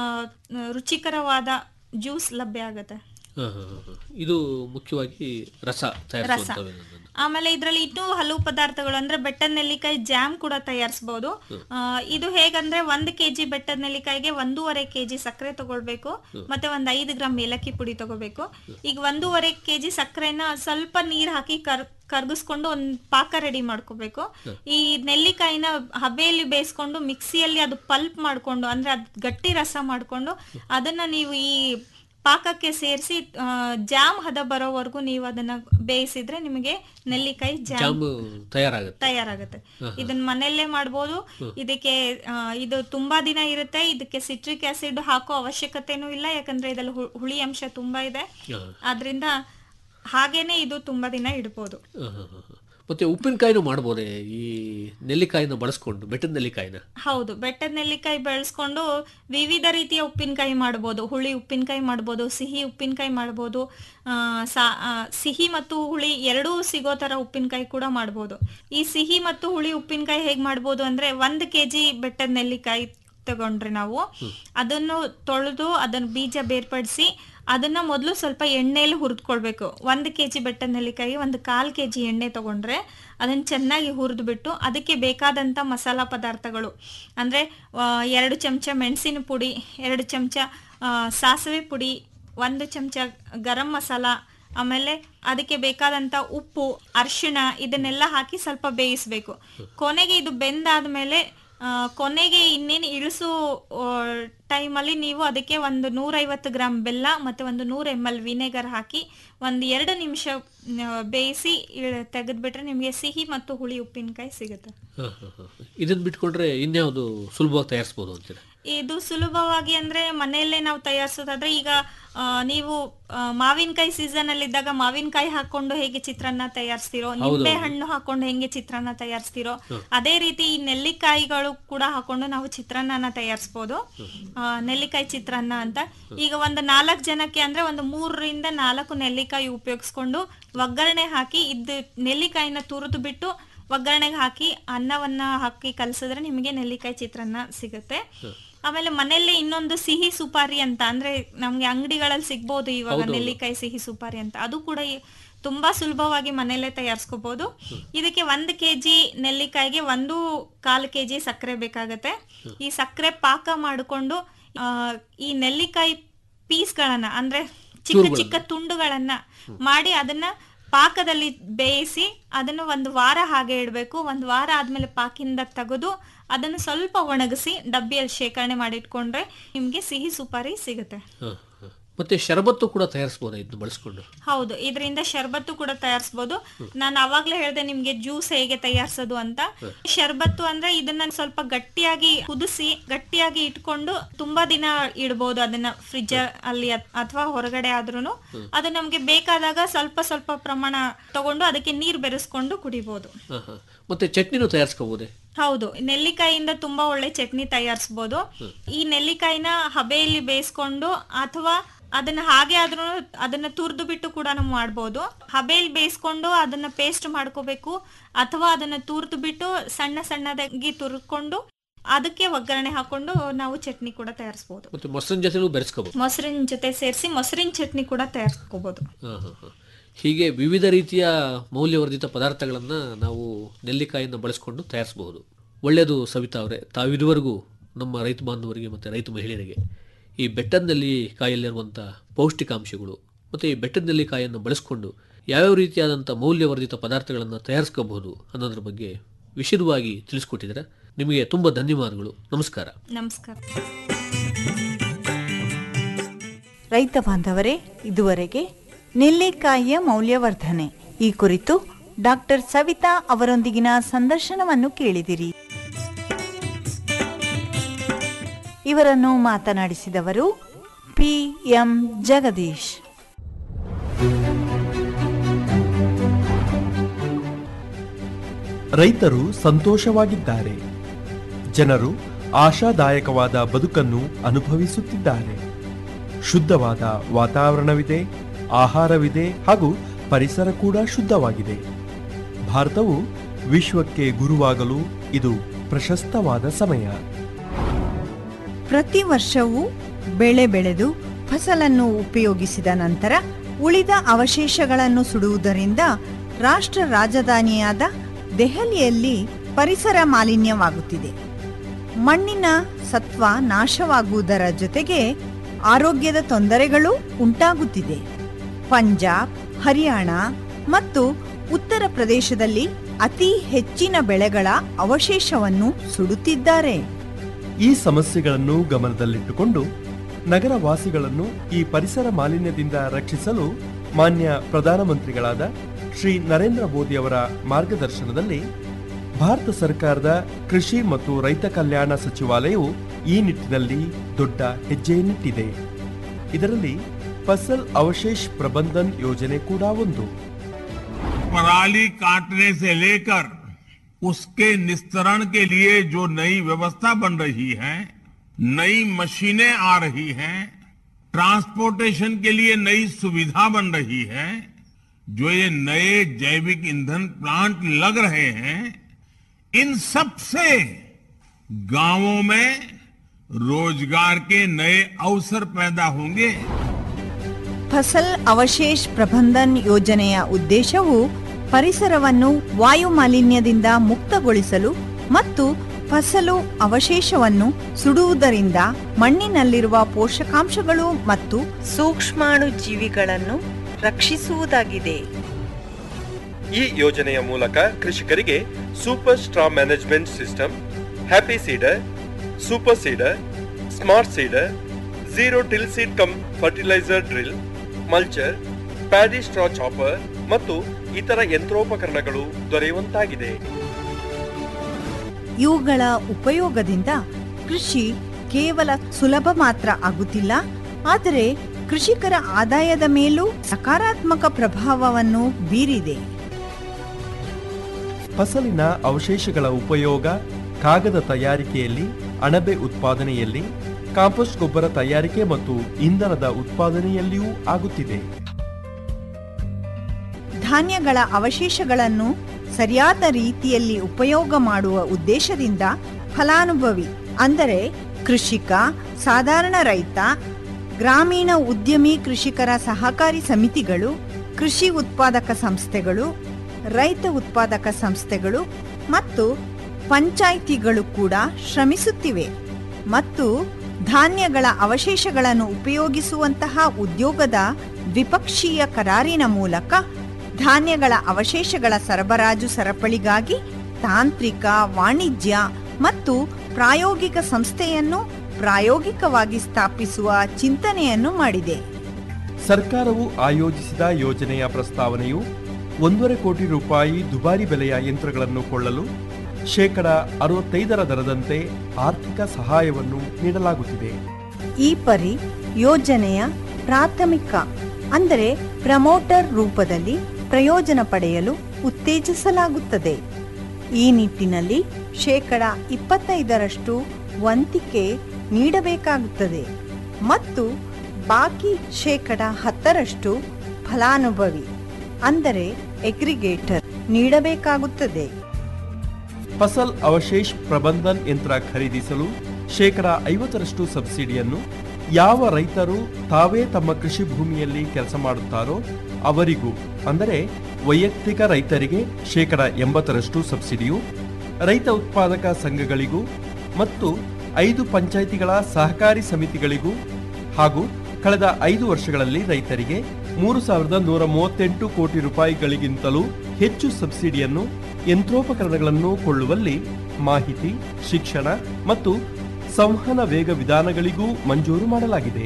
Speaker 9: ರುಚಿಕರವಾದ ಜ್ಯೂಸ್ ಲಭ್ಯ ಆಗುತ್ತೆ
Speaker 8: ಆಹಾ, ಆಹಾ. ಇದು ಮುಖ್ಯವಾಗಿ ರಸ ತಯಾರಿಸುವಂತದ್ದು
Speaker 9: ಆಮೇಲೆ ಇದರಲ್ಲಿ ಇನ್ನೂ ಹಲವು ಪದಾರ್ಥಗಳು ಅಂದ್ರೆ ಬೆಟ್ಟದ ನೆಲ್ಲಿಕಾಯಿ ಜಾಮ್ ಕೂಡ ತಯಾರಿಸಬಹುದು ಇದು ಹೇಗಂದ್ರೆ ಒಂದ್ ಕೆಜಿ ಬೆಟ್ಟದ ನೆಲ್ಲಿಕಾಯಿಗೆ ಒಂದೂವರೆ ಕೆಜಿ ಸಕ್ಕರೆ ತಗೊಳ್ಬೇಕು ಮತ್ತೆ ಒಂದ್ ಐದು ಗ್ರಾಮ್ ಏಲಕ್ಕಿ ಪುಡಿ ತಗೋಬೇಕು ಈಗ ಒಂದೂವರೆ ಕೆಜಿ ಸಕ್ಕರೆನ ಸ್ವಲ್ಪ ನೀರ್ ಹಾಕಿ ಕರ್ ಕರ್ಗಿಸ್ಕೊಂಡು ಒಂದ್ ಪಾಕ ರೆಡಿ ಮಾಡ್ಕೋಬೇಕು ಈ ನೆಲ್ಲಿಕಾಯಿನ ಹಬೆಯಲ್ಲಿ ಬೇಯಿಸ್ಕೊಂಡು ಮಿಕ್ಸಿಯಲ್ಲಿ ಅದು ಪಲ್ಪ್ ಮಾಡ್ಕೊಂಡು ಅಂದ್ರೆ ಅದ್ ಗಟ್ಟಿ ರಸ ಮಾಡ್ಕೊಂಡು ಅದನ್ನ ನೀವು ಈ ಪಾಕಕ್ಕೆ ಸೇರಿಸಿ ಜಾಮ್ ಹದ ಬರೋವರೆಗೂ ನೀವು ಅದನ್ನ ಬೇಯಿಸಿದ್ರೆ ನಿಮಗೆ ನೆಲ್ಲಿಕಾಯಿ ಜಾಮ್
Speaker 8: ಜಾಮ್ ತಯಾರಾಗುತ್ತೆ
Speaker 9: ತಯಾರಾಗುತ್ತೆ ಇದನ್ನ ಮನೆಯಲ್ಲೇ ಮಾಡ್ಬೋದು ಇದಕ್ಕೆ ಆ, ಇದು ತುಂಬಾ ದಿನ ಇರುತ್ತೆ ಇದಕ್ಕೆ ಸಿಟ್ರಿಕ್ ಆಸಿಡ್ ಹಾಕೋ ಅವಶ್ಯಕತೆನೂ ಇಲ್ಲ ಯಾಕಂದ್ರೆ ಇದ್ರಲ್ಲಿ ಹು- ಹುಳಿ ಅಂಶ ತುಂಬಾ ಇದೆ ಆದ್ರಿಂದ ಹಾಗೇನೆ ಇದು ತುಂಬಾ ದಿನ ಇಡ್ಬೋದು
Speaker 8: ಆಹಾ, ಆಹಾ. ಮತ್ತೆ ಉಪ್ಪಿನಕಾಯಿನೂ ಮಾಡ್ಬೋದೇ ಈ ನೆಲ್ಲಿಕಾಯಿನ ಬಳಸ್ಕೊಂಡು ಬೆಟ್ಟದ ನೆಲ್ಲಿಕಾಯಿನ
Speaker 9: ಹೌದು ಬೆಟ್ಟದ ನೆಲ್ಲಿಕಾಯಿ ಬೆಳೆಸ್ಕೊಂಡು ವಿವಿಧ ರೀತಿಯ ಉಪ್ಪಿನಕಾಯಿ ಮಾಡ್ಬೋದು ಹುಳಿ ಉಪ್ಪಿನಕಾಯಿ ಮಾಡ್ಬೋದು ಸಿಹಿ ಉಪ್ಪಿನಕಾಯಿ ಮಾಡ್ಬೋದು ಆ, ಸಾ- ಆ, ಸಿಹಿ ಮತ್ತು ಹುಳಿ ಎರಡೂ ಸಿಗೋ ತರ ಉಪ್ಪಿನಕಾಯಿ ಕೂಡ ಮಾಡ್ಬೋದು ಈ ಸಿಹಿ ಮತ್ತು ಹುಳಿ ಉಪ್ಪಿನಕಾಯಿ ಹೇಗ್ ಮಾಡ್ಬೋದು ಅಂದ್ರೆ ಒಂದ್ ಕೆಜಿ ಬೆಟ್ಟದ ನೆಲ್ಲಿಕಾಯಿ ತಗೊಂಡ್ರೆ ನಾವು ಅದನ್ನು ತೊಳೆದು ಅದನ್ನ ಬೀಜ ಬೇರ್ಪಡಿಸಿ ಅದನ್ನ ಮೊದಲು ಸ್ವಲ್ಪ ಎಣ್ಣೆಯಲ್ಲಿ ಹುರಿದ್ಕೊಳ್ಬೇಕು ಒಂದು ಕೆ ಜಿ ಬೆಟ್ಟದ ನೆಲ್ಲಿಕಾಯಿ ಒಂದು ಕಾಲ್ ಕೆ ಜಿ ಎಣ್ಣೆ ತಗೊಂಡ್ರೆ ಅದನ್ನ ಚೆನ್ನಾಗಿ ಹುರಿದ್ಬಿಟ್ಟು ಅದಕ್ಕೆ ಬೇಕಾದಂಥ ಮಸಾಲ ಪದಾರ್ಥಗಳು ಅಂದರೆ ಎರಡು ಚಮಚ ಮೆಣಸಿನ ಪುಡಿ ಎರಡು ಚಮಚ ಸಾಸಿವೆ ಪುಡಿ ಒಂದು ಚಮಚ ಗರಂ ಮಸಾಲ ಆಮೇಲೆ ಅದಕ್ಕೆ ಬೇಕಾದಂತ ಉಪ್ಪು ಅರಿಶಿಣ ಇದನ್ನೆಲ್ಲ ಹಾಕಿ ಸ್ವಲ್ಪ ಬೇಯಿಸ್ಬೇಕು ಕೊನೆಗೆ ಇದು ಬೆಂದಾದ್ಮೇಲೆ ಆ, ಕೊನೆಗೆ ಇನ್ನೇನು ಇಳಿಸು ಟೈಮಲ್ಲಿ ನೀವು ಅದಕ್ಕೆ ಒಂದು ನೂರೈವತ್ತು ಗ್ರಾಮ್ ಬೆಲ್ಲ ಮತ್ತೆ ಒಂದು ನೂರು ಎಮ್ ಎಲ್ ವಿನೆಗರ್ ಹಾಕಿ ಒಂದು ಎರಡು ನಿಮಿಷ ಆ, ಬೇಯಿಸಿ ಇಳ್- ತೆಗೆದ್ಬಿಟ್ರೆ ನಿಮಗೆ ಸಿಹಿ ಮತ್ತು ಹುಳಿ ಉಪ್ಪಿನಕಾಯಿ ಸಿಗುತ್ತೆ
Speaker 8: ಇದನ್ನ ಬಿಟ್ಕೊಂಡ್ರೆ ಇನ್ಯಾವುದು ಸುಲಭವಾಗಿ ತಯಾರಿಸ್ಬೋದು ಅಂತೀರ
Speaker 9: ಇದು ಸುಲಭವಾಗಿ ಅಂದ್ರೆ ಮನೆಯಲ್ಲೇ ನಾವು ತಯಾರಿಸೋದಾದ್ರೆ ಈಗ ಆ, ನೀವು ಆ, ಮಾವಿನಕಾಯಿ ಸೀಸನ್ ಅಲ್ಲಿ ಇದ್ದಾಗ ಮಾವಿನಕಾಯಿ ಹಾಕೊಂಡು ಹೇಗೆ ಚಿತ್ರಾನ್ನ ತಯಾರಿಸ್ತಿರೋ ನಿಂಬೆ ಹಣ್ಣು ಹಾಕೊಂಡು ಹೆಂಗೆ ಚಿತ್ರಾನ್ನ ತಯಾರಿಸ್ತಿರೋ ಅದೇ ರೀತಿ ಈ ನೆಲ್ಲಿಕಾಯಿಗಳು ಕೂಡ ಹಾಕೊಂಡು ನಾವು ಚಿತ್ರಾನ್ನನ ತಯಾರಿಸ್ಬೋದು ಆ, ನೆಲ್ಲಿಕಾಯಿ ಚಿತ್ರಾನ್ನ ಅಂತ ಈಗ ಒಂದು ನಾಲ್ಕು ಜನಕ್ಕೆ ಅಂದ್ರೆ ಒಂದು ಮೂರರಿಂದ ನಾಲ್ಕು ನೆಲ್ಲಿಕಾಯಿ ಉಪಯೋಗಿಸ್ಕೊಂಡು ಒಗ್ಗರಣೆ ಹಾಕಿ ಇದ್ದು ನೆಲ್ಲಿಕಾಯಿನ ತುರಿದು ಬಿಟ್ಟು ಒಗ್ಗರಣೆಗೆ ಹಾಕಿ ಅನ್ನವನ್ನ ಹಾಕಿ ಕಲಸಿದ್ರೆ ನಿಮಗೆ ನೆಲ್ಲಿಕಾಯಿ ಚಿತ್ರಾನ್ನ ಸಿಗುತ್ತೆ ಆಮೇಲೆ ಮನೆಯಲ್ಲೇ ಇನ್ನೊಂದು ಸಿಹಿ ಸುಪಾರಿ ಅಂತ ಅಂದ್ರೆ ನಮ್ಗೆ ಅಂಗಡಿಗಳಲ್ಲಿ ಸಿಗ್ಬೋದು ಇವಾಗ ನೆಲ್ಲಿಕಾಯಿ ಸಿಹಿ ಸುಪಾರಿ ಅಂತ ಅದು ಕೂಡ ಈ- ತುಂಬಾ ಸುಲಭವಾಗಿ ಮನೆಯಲ್ಲೇ ತಯಾರಿಸ್ಕೋಬಹುದು ಇದಕ್ಕೆ ಒಂದು ಕೆಜಿ ನೆಲ್ಲಿಕಾಯಿಗೆ ಒಂದು ಕಾಲು ಕೆಜಿ ಸಕ್ಕರೆ ಬೇಕಾಗತ್ತೆ ಈ ಸಕ್ಕರೆ ಪಾಕ ಮಾಡಿಕೊಂಡು ಆ, ಈ ನೆಲ್ಲಿಕಾಯಿ ಪೀಸ್ಗಳನ್ನ ಅಂದ್ರೆ ಚಿಕ್ಕ ಚಿಕ್ಕ ತುಂಡುಗಳನ್ನ ಮಾಡಿ ಅದನ್ನ ಪಾಕದಲ್ಲಿ ಬೇಯಿಸಿ ಅದನ್ನು ಒಂದು ವಾರ ಹಾಗೆ ಇಡಬೇಕು ಒಂದು ವಾರ ಆದ್ಮೇಲೆ ಪಾಕಿಂದ ತೆಗೆದು ಅದನ್ನು ಸ್ವಲ್ಪ ಒಣಗಿಸಿ ಡಬ್ಬಿಯಲ್ಲಿ ಶೇಖರಣೆ ಮಾಡಿಟ್ಕೊಂಡ್ರೆ ನಿಮ್ಗೆ ಸಿಹಿ ಸುಪಾರಿ ಸಿಗುತ್ತೆ
Speaker 8: ಹ, ಹ. ಮತ್ತೆ ಶರಬತ್ತು ಕೂಡ ತಯಾರಿಸ್ಬೋದಾ ಇದನ್ನ ಬಳಸ್ಕೊಂಡು
Speaker 9: ಹೌದು ಇದರಿಂದ ಶರ್ಬತ್ತು ಕೂಡ ತಯಾರಿಸಬಹುದು ನಾನು ಅವಾಗ್ಲೇ ಹೇಳ್ದೆ ನಿಮ್ಗೆ ಜ್ಯೂಸ್ ಹೇಗೆ ತಯಾರಿಸೋದು ಅಂತ ಶರ್ಬತ್ತು ಅಂದ್ರೆ ಇದನ್ನ ಸ್ವಲ್ಪ ಗಟ್ಟಿಯಾಗಿ ಕುದಿಸಿ ಗಟ್ಟಿಯಾಗಿ ಇಟ್ಕೊಂಡು ತುಂಬಾ ದಿನ ಇಡ್ಬೋದು ಅದನ್ನ ಫ್ರಿಜ್ ಅಲ್ಲಿ ಅಥವಾ ಹೊರಗಡೆ ಆದ್ರೂನು ಅದು ನಮ್ಗೆ ಬೇಕಾದಾಗ ಸ್ವಲ್ಪ ಸ್ವಲ್ಪ ಪ್ರಮಾಣ ತಗೊಂಡು ಅದಕ್ಕೆ ನೀರ್ ಬೆರೆಸ್ಕೊಂಡು ಕುಡಿಬಹುದು
Speaker 8: ಹ, ಹ. ಮತ್ತೆ ಚಟ್ನಿನೂ ತಯಾರಿಸ್ಕೋಬೋದೇ
Speaker 9: ಹೌದು ನೆಲ್ಲಿಕಾಯಿಯಿಂದ ತುಂಬಾ ಒಳ್ಳೆ ಚಟ್ನಿ ತಯಾರಿಸಬಹುದು ಈ ನೆಲ್ಲಿಕಾಯಿನ ಹಬೆಯಲ್ಲಿ ಬೇಯಿಸ್ಕೊಂಡು ಅಥವಾ ಅದನ್ನ ಹಾಗೆ ಆದ್ರೂ ಅದನ್ನ ತುರ್ದು ಬಿಟ್ಟು ಕೂಡ ನಾವು ಮಾಡ್ಬೋದು ಹಬೆಲ್ ಬೇಯಿಸ್ಕೊಂಡು ಅದನ್ನ ಪೇಸ್ಟ್ ಮಾಡ್ಕೋಬೇಕು ಅಥವಾ ಅದನ್ನ ತುರ್ದು ಬಿಟ್ಟು ಸಣ್ಣ ಸಣ್ಣದಾಗಿ ತುರ್ಕೊಂಡು ಅದಕ್ಕೆ ಒಗ್ಗರಣೆ ಹಾಕೊಂಡು ನಾವು ಚಟ್ನಿ ಕೂಡ ತಯಾರಿಸ್ಬೋದು
Speaker 8: ಮತ್ತೆ ಮೊಸರಿನ ಜೊತೆಲೂ ಬೆರೆಸ್ಕೋಬಹುದು
Speaker 9: ಮೊಸರಿನ ಜೊತೆ ಸೇರಿಸಿ ಮೊಸರಿನ ಚಟ್ನಿ ಕೂಡ ತಯಾರಿಸ್ಕೋಬಹುದು
Speaker 8: ಹಾ, ಹಾ, ಹಾ. ಹೀಗೆ ವಿವಿಧ ರೀತಿಯ ಮೌಲ್ಯವರ್ಧಿತ ಪದಾರ್ಥಗಳನ್ನು ನಾವು ನೆಲ್ಲಿಕಾಯಿಯನ್ನು ಬಳಸಿಕೊಂಡು ತಯಾರಿಸಬಹುದು ಒಳ್ಳೆಯದು ಸವಿತಾ ಅವರೇ ತಾವಿದುವರೆಗೂ ನಮ್ಮ ರೈತ ಬಾಂಧವರಿಗೆ ಮತ್ತು ರೈತ ಮಹಿಳೆಯರಿಗೆ ಈ ಬೆಟ್ಟದ ನೆಲ್ಲಿಕಾಯಲ್ಲಿರುವಂಥ ಪೌಷ್ಟಿಕಾಂಶಗಳು ಮತ್ತು ಈ ಬೆಟ್ಟದ ನೆಲ್ಲಿಕಾಯಿಯನ್ನು ಬಳಸಿಕೊಂಡು ಯಾವ್ಯಾವ ರೀತಿಯಾದಂಥ ಮೌಲ್ಯವರ್ಧಿತ ಪದಾರ್ಥಗಳನ್ನು ತಯಾರಿಸ್ಕೋಬಹುದು ಅನ್ನೋದ್ರ ಬಗ್ಗೆ ವಿಶದವಾಗಿ ತಿಳಿಸ್ಕೊಟ್ಟಿದ್ದಾರೆ ನಿಮಗೆ ತುಂಬ ಧನ್ಯವಾದಗಳು ನಮಸ್ಕಾರ
Speaker 9: ನಮಸ್ಕಾರ
Speaker 7: ರೈತ ಬಾಂಧವರೇ ಇದುವರೆಗೆ ನೆಲ್ಲಿಕಾಯಿಯ ಮೌಲ್ಯವರ್ಧನೆ ಈ ಕುರಿತು ಡಾಕ್ಟರ್ ಸವಿತಾ ಅವರೊಂದಿಗಿನ ಸಂದರ್ಶನವನ್ನು ಕೇಳಿದಿರಿ ಇವರನ್ನು ಮಾತನಾಡಿಸಿದವರು ಪಿ ಎಂ ಜಗದೀಶ್
Speaker 10: ರೈತರು ಸಂತೋಷವಾಗಿದ್ದಾರೆ ಜನರು ಆಶಾದಾಯಕವಾದ ಬದುಕನ್ನು ಅನುಭವಿಸುತ್ತಿದ್ದಾರೆ ಶುದ್ಧವಾದ ವಾತಾವರಣವಿದೆ ಆಹಾರವಿದೆ ಹಾಗೂ ಪರಿಸರ ಕೂಡ ಶುದ್ಧವಾಗಿದೆ ಭಾರತವು ವಿಶ್ವಕ್ಕೆ ಗುರುವಾಗಲು ಇದು ಪ್ರಶಸ್ತವಾದ ಸಮಯ
Speaker 7: ಪ್ರತಿ ವರ್ಷವೂ ಬೆಳೆ ಬೆಳೆದು ಫಸಲನ್ನು ಉಪಯೋಗಿಸಿದ ನಂತರ ಉಳಿದ ಅವಶೇಷಗಳನ್ನು ಸುಡುವುದರಿಂದ ರಾಷ್ಟ್ರ ರಾಜಧಾನಿಯಾದ ದೆಹಲಿಯಲ್ಲಿ ಪರಿಸರ ಮಾಲಿನ್ಯವಾಗುತ್ತಿದೆ ಮಣ್ಣಿನ ಸತ್ವ ನಾಶವಾಗುವುದರ ಜೊತೆಗೆ ಆರೋಗ್ಯದ ತೊಂದರೆಗಳು ಉಂಟಾಗುತ್ತಿದೆ ಪಂಜಾಬ್ ಹರಿಯಾಣ ಮತ್ತು ಉತ್ತರ ಪ್ರದೇಶದಲ್ಲಿ ಅತಿ ಹೆಚ್ಚಿನ ಬೆಳೆಗಳ ಅವಶೇಷವನ್ನು ಸುಡುತ್ತಿದ್ದಾರೆ
Speaker 10: ಈ ಸಮಸ್ಯೆಗಳನ್ನು ಗಮನದಲ್ಲಿಟ್ಟುಕೊಂಡು ನಗರ ವಾಸಿಗಳನ್ನು ಈ ಪರಿಸರ ಮಾಲಿನ್ಯದಿಂದ ರಕ್ಷಿಸಲು ಮಾನ್ಯ ಪ್ರಧಾನಮಂತ್ರಿಗಳಾದ ಶ್ರೀ ನರೇಂದ್ರ ಮೋದಿ ಅವರ ಮಾರ್ಗದರ್ಶನದಲ್ಲಿ ಭಾರತ ಸರ್ಕಾರದ ಕೃಷಿ ಮತ್ತು ರೈತ ಕಲ್ಯಾಣ ಸಚಿವಾಲಯವು ಈ ನಿಟ್ಟಿನಲ್ಲಿ ದೊಡ್ಡ ಹೆಜ್ಜೆಯನ್ನಿಟ್ಟಿದೆ ಇದರಲ್ಲಿ ಫಸಲ್ ಅವಶೇಷ್ ಪ್ರಬಂಧನ್ ಯೋಜನೆ ಕೂಡ ಒಂದು
Speaker 11: पराली काटने से लेकर उसके निस्तरण के लिए जो नई व्यवस्था बन रही है नई मशीनें आ रही हैं ट्रांसपोर्टेशन के लिए नई सुविधा बन रही है जो ये नए जैविक ईंधन प्लांट लग रहे हैं इन सब से गांवों में रोजगार के नए अवसर पैदा होंगे
Speaker 7: ಫಸಲ್ ಅವಶೇಷ್ ಪ್ರಬಂಧನ್ ಯೋಜನೆಯ ಉದ್ದೇಶವು ಪರಿಸರವನ್ನು ವಾಯು ಮಾಲಿನ್ಯದಿಂದ ಮುಕ್ತಗೊಳಿಸಲು ಮತ್ತು ಫಸಲು ಅವಶೇಷವನ್ನು ಸುಡುವುದರಿಂದ ಮಣ್ಣಿನಲ್ಲಿರುವ ಪೋಷಕಾಂಶಗಳು ಮತ್ತು ಸೂಕ್ಷ್ಮಾಣು ಜೀವಿಗಳನ್ನು ರಕ್ಷಿಸುವುದಾಗಿದೆ
Speaker 10: ಈ ಯೋಜನೆಯ ಮೂಲಕ ಕೃಷಿಕರಿಗೆ super straw management system happy seeder super seeder smart seeder zero till seed cum fertiliser drill mulcher paddy straw chopper ಮತ್ತು ಇತರ ಯಂತ್ರೋಪಕರಣಗಳು ದೊರೆಯುವಂತಾಗಿದೆ
Speaker 7: ಇವುಗಳ ಉಪಯೋಗದಿಂದ ಕೃಷಿ ಕೇವಲ ಸುಲಭ ಮಾತ್ರ ಆಗುತ್ತಿಲ್ಲ ಆದರೆ ಕೃಷಿಕರ ಆದಾಯದ ಮೇಲೂ ಸಕಾರಾತ್ಮಕ ಪ್ರಭಾವವನ್ನು ಬೀರಿದೆ
Speaker 10: ಫಸಲಿನ ಅವಶೇಷಗಳ ಉಪಯೋಗ ಕಾಗದ ತಯಾರಿಕೆಯಲ್ಲಿ ಅಣಬೆ ಉತ್ಪಾದನೆಯಲ್ಲಿ ಕಾಂಪೋಸ್ಟ್ ಗೊಬ್ಬರ ತಯಾರಿಕೆ ಮತ್ತು ಇಂಧನದ ಉತ್ಪಾದನೆಯಲ್ಲಿಯೂ ಆಗುತ್ತಿದೆ
Speaker 7: ಧಾನ್ಯಗಳ ಅವಶೇಷಗಳನ್ನು ಸರಿಯಾದ ರೀತಿಯಲ್ಲಿ ಉಪಯೋಗ ಮಾಡುವ ಉದ್ದೇಶದಿಂದ ಫಲಾನುಭವಿ ಅಂದರೆ ಕೃಷಿಕ ಸಾಧಾರಣ ರೈತ ಗ್ರಾಮೀಣ ಉದ್ಯಮಿ ಕೃಷಿಕರ ಸಹಕಾರಿ ಸಮಿತಿಗಳು ಕೃಷಿ ಉತ್ಪಾದಕ ಸಂಸ್ಥೆಗಳು ರೈತ ಉತ್ಪಾದಕ ಸಂಸ್ಥೆಗಳು ಮತ್ತು ಪಂಚಾಯಿತಿಗಳು ಕೂಡ ಶ್ರಮಿಸುತ್ತಿವೆ ಮತ್ತು ಧಾನ್ಯಗಳ ಅವಶೇಷಗಳನ್ನು ಉಪಯೋಗಿಸುವಂತಹ ಉದ್ಯೋಗದ ದ್ವಿಪಕ್ಷೀಯ ಕರಾರಿನ ಮೂಲಕ ಧಾನ್ಯಗಳ ಅವಶೇಷಗಳ ಸರಬರಾಜು ಸರಪಳಿಗಾಗಿ ತಾಂತ್ರಿಕ ವಾಣಿಜ್ಯ ಮತ್ತು ಪ್ರಾಯೋಗಿಕ ಸಂಸ್ಥೆಯನ್ನು ಪ್ರಾಯೋಗಿಕವಾಗಿ ಸ್ಥಾಪಿಸುವ ಚಿಂತನೆಯನ್ನು ಮಾಡಿದೆ
Speaker 10: ಸರ್ಕಾರವು ಆಯೋಜಿಸಿದ ಯೋಜನೆಯ ಪ್ರಸ್ತಾವನೆಯು ಒಂದೂವರೆ ಕೋಟಿ ರೂಪಾಯಿ ದುಬಾರಿ ಬೆಲೆಯ ಯಂತ್ರಗಳನ್ನು ಕೊಳ್ಳಲು ಶೇಕಡ ಅರವತ್ತೈದರ ದರದಂತೆ ಆರ್ಥಿಕ ಸಹಾಯವನ್ನು ನೀಡಲಾಗುತ್ತಿದೆ
Speaker 7: ಈ ಪರಿ ಯೋಜನೆಯ ಪ್ರಾಥಮಿಕ ಅಂದರೆ ಪ್ರಮೋಟರ್ ರೂಪದಲ್ಲಿ ಪ್ರಯೋಜನ ಪಡೆಯಲು ಉತ್ತೇಜಿಸಲಾಗುತ್ತದೆ ಈ ನಿಟ್ಟಿನಲ್ಲಿ ಶೇಕಡ ಇಪ್ಪತ್ತೈದರಷ್ಟು ವಂತಿಕೆ ನೀಡಬೇಕಾಗುತ್ತದೆ ಮತ್ತು ಬಾಕಿ ಶೇಕಡ ಹತ್ತರಷ್ಟು ಫಲಾನುಭವಿ ಅಂದರೆ ಎಗ್ರಿಗೇಟರ್ ನೀಡಬೇಕಾಗುತ್ತದೆ
Speaker 12: ಫಸಲ್ ಅವಶೇಷ್ ಪ್ರಬಂಧನ್ ಯಂತ್ರ ಖರೀದಿಸಲು ಶೇಕಡ ಐವತ್ತರಷ್ಟು ಸಬ್ಸಿಡಿಯನ್ನು ಯಾವ ರೈತರು ತಾವೇ ತಮ್ಮ ಕೃಷಿ ಭೂಮಿಯಲ್ಲಿ ಕೆಲಸ ಮಾಡುತ್ತಾರೋ ಅವರಿಗೂ ಅಂದರೆ ವೈಯಕ್ತಿಕ ರೈತರಿಗೆ ಶೇಕಡ ಎಂಬತ್ತರಷ್ಟು ಸಬ್ಸಿಡಿಯು ರೈತ ಉತ್ಪಾದಕ ಸಂಘಗಳಿಗೂ ಮತ್ತು ಐದು ಪಂಚಾಯಿತಿಗಳ ಸಹಕಾರಿ ಸಮಿತಿಗಳಿಗೂ ಹಾಗೂ ಕಳೆದ ಐದು ವರ್ಷಗಳಲ್ಲಿ ರೈತರಿಗೆ ಮೂರು ಸಾವಿರದ ನೂರ ಮೂವತ್ತೆಂಟು ಕೋಟಿ ರೂಪಾಯಿಗಳಿಗಿಂತಲೂ ಹೆಚ್ಚು ಸಬ್ಸಿಡಿಯನ್ನು ಯಂತ್ರೋಪಕರಣಗಳನ್ನು ಕೊಳ್ಳುವಲ್ಲಿ ಮಾಹಿತಿ ಶಿಕ್ಷಣ ಮತ್ತು ಸಂವಹನ ವೇಗ ವಿಧಾನಗಳಿಗೂ ಮಂಜೂರು ಮಾಡಲಾಗಿದೆ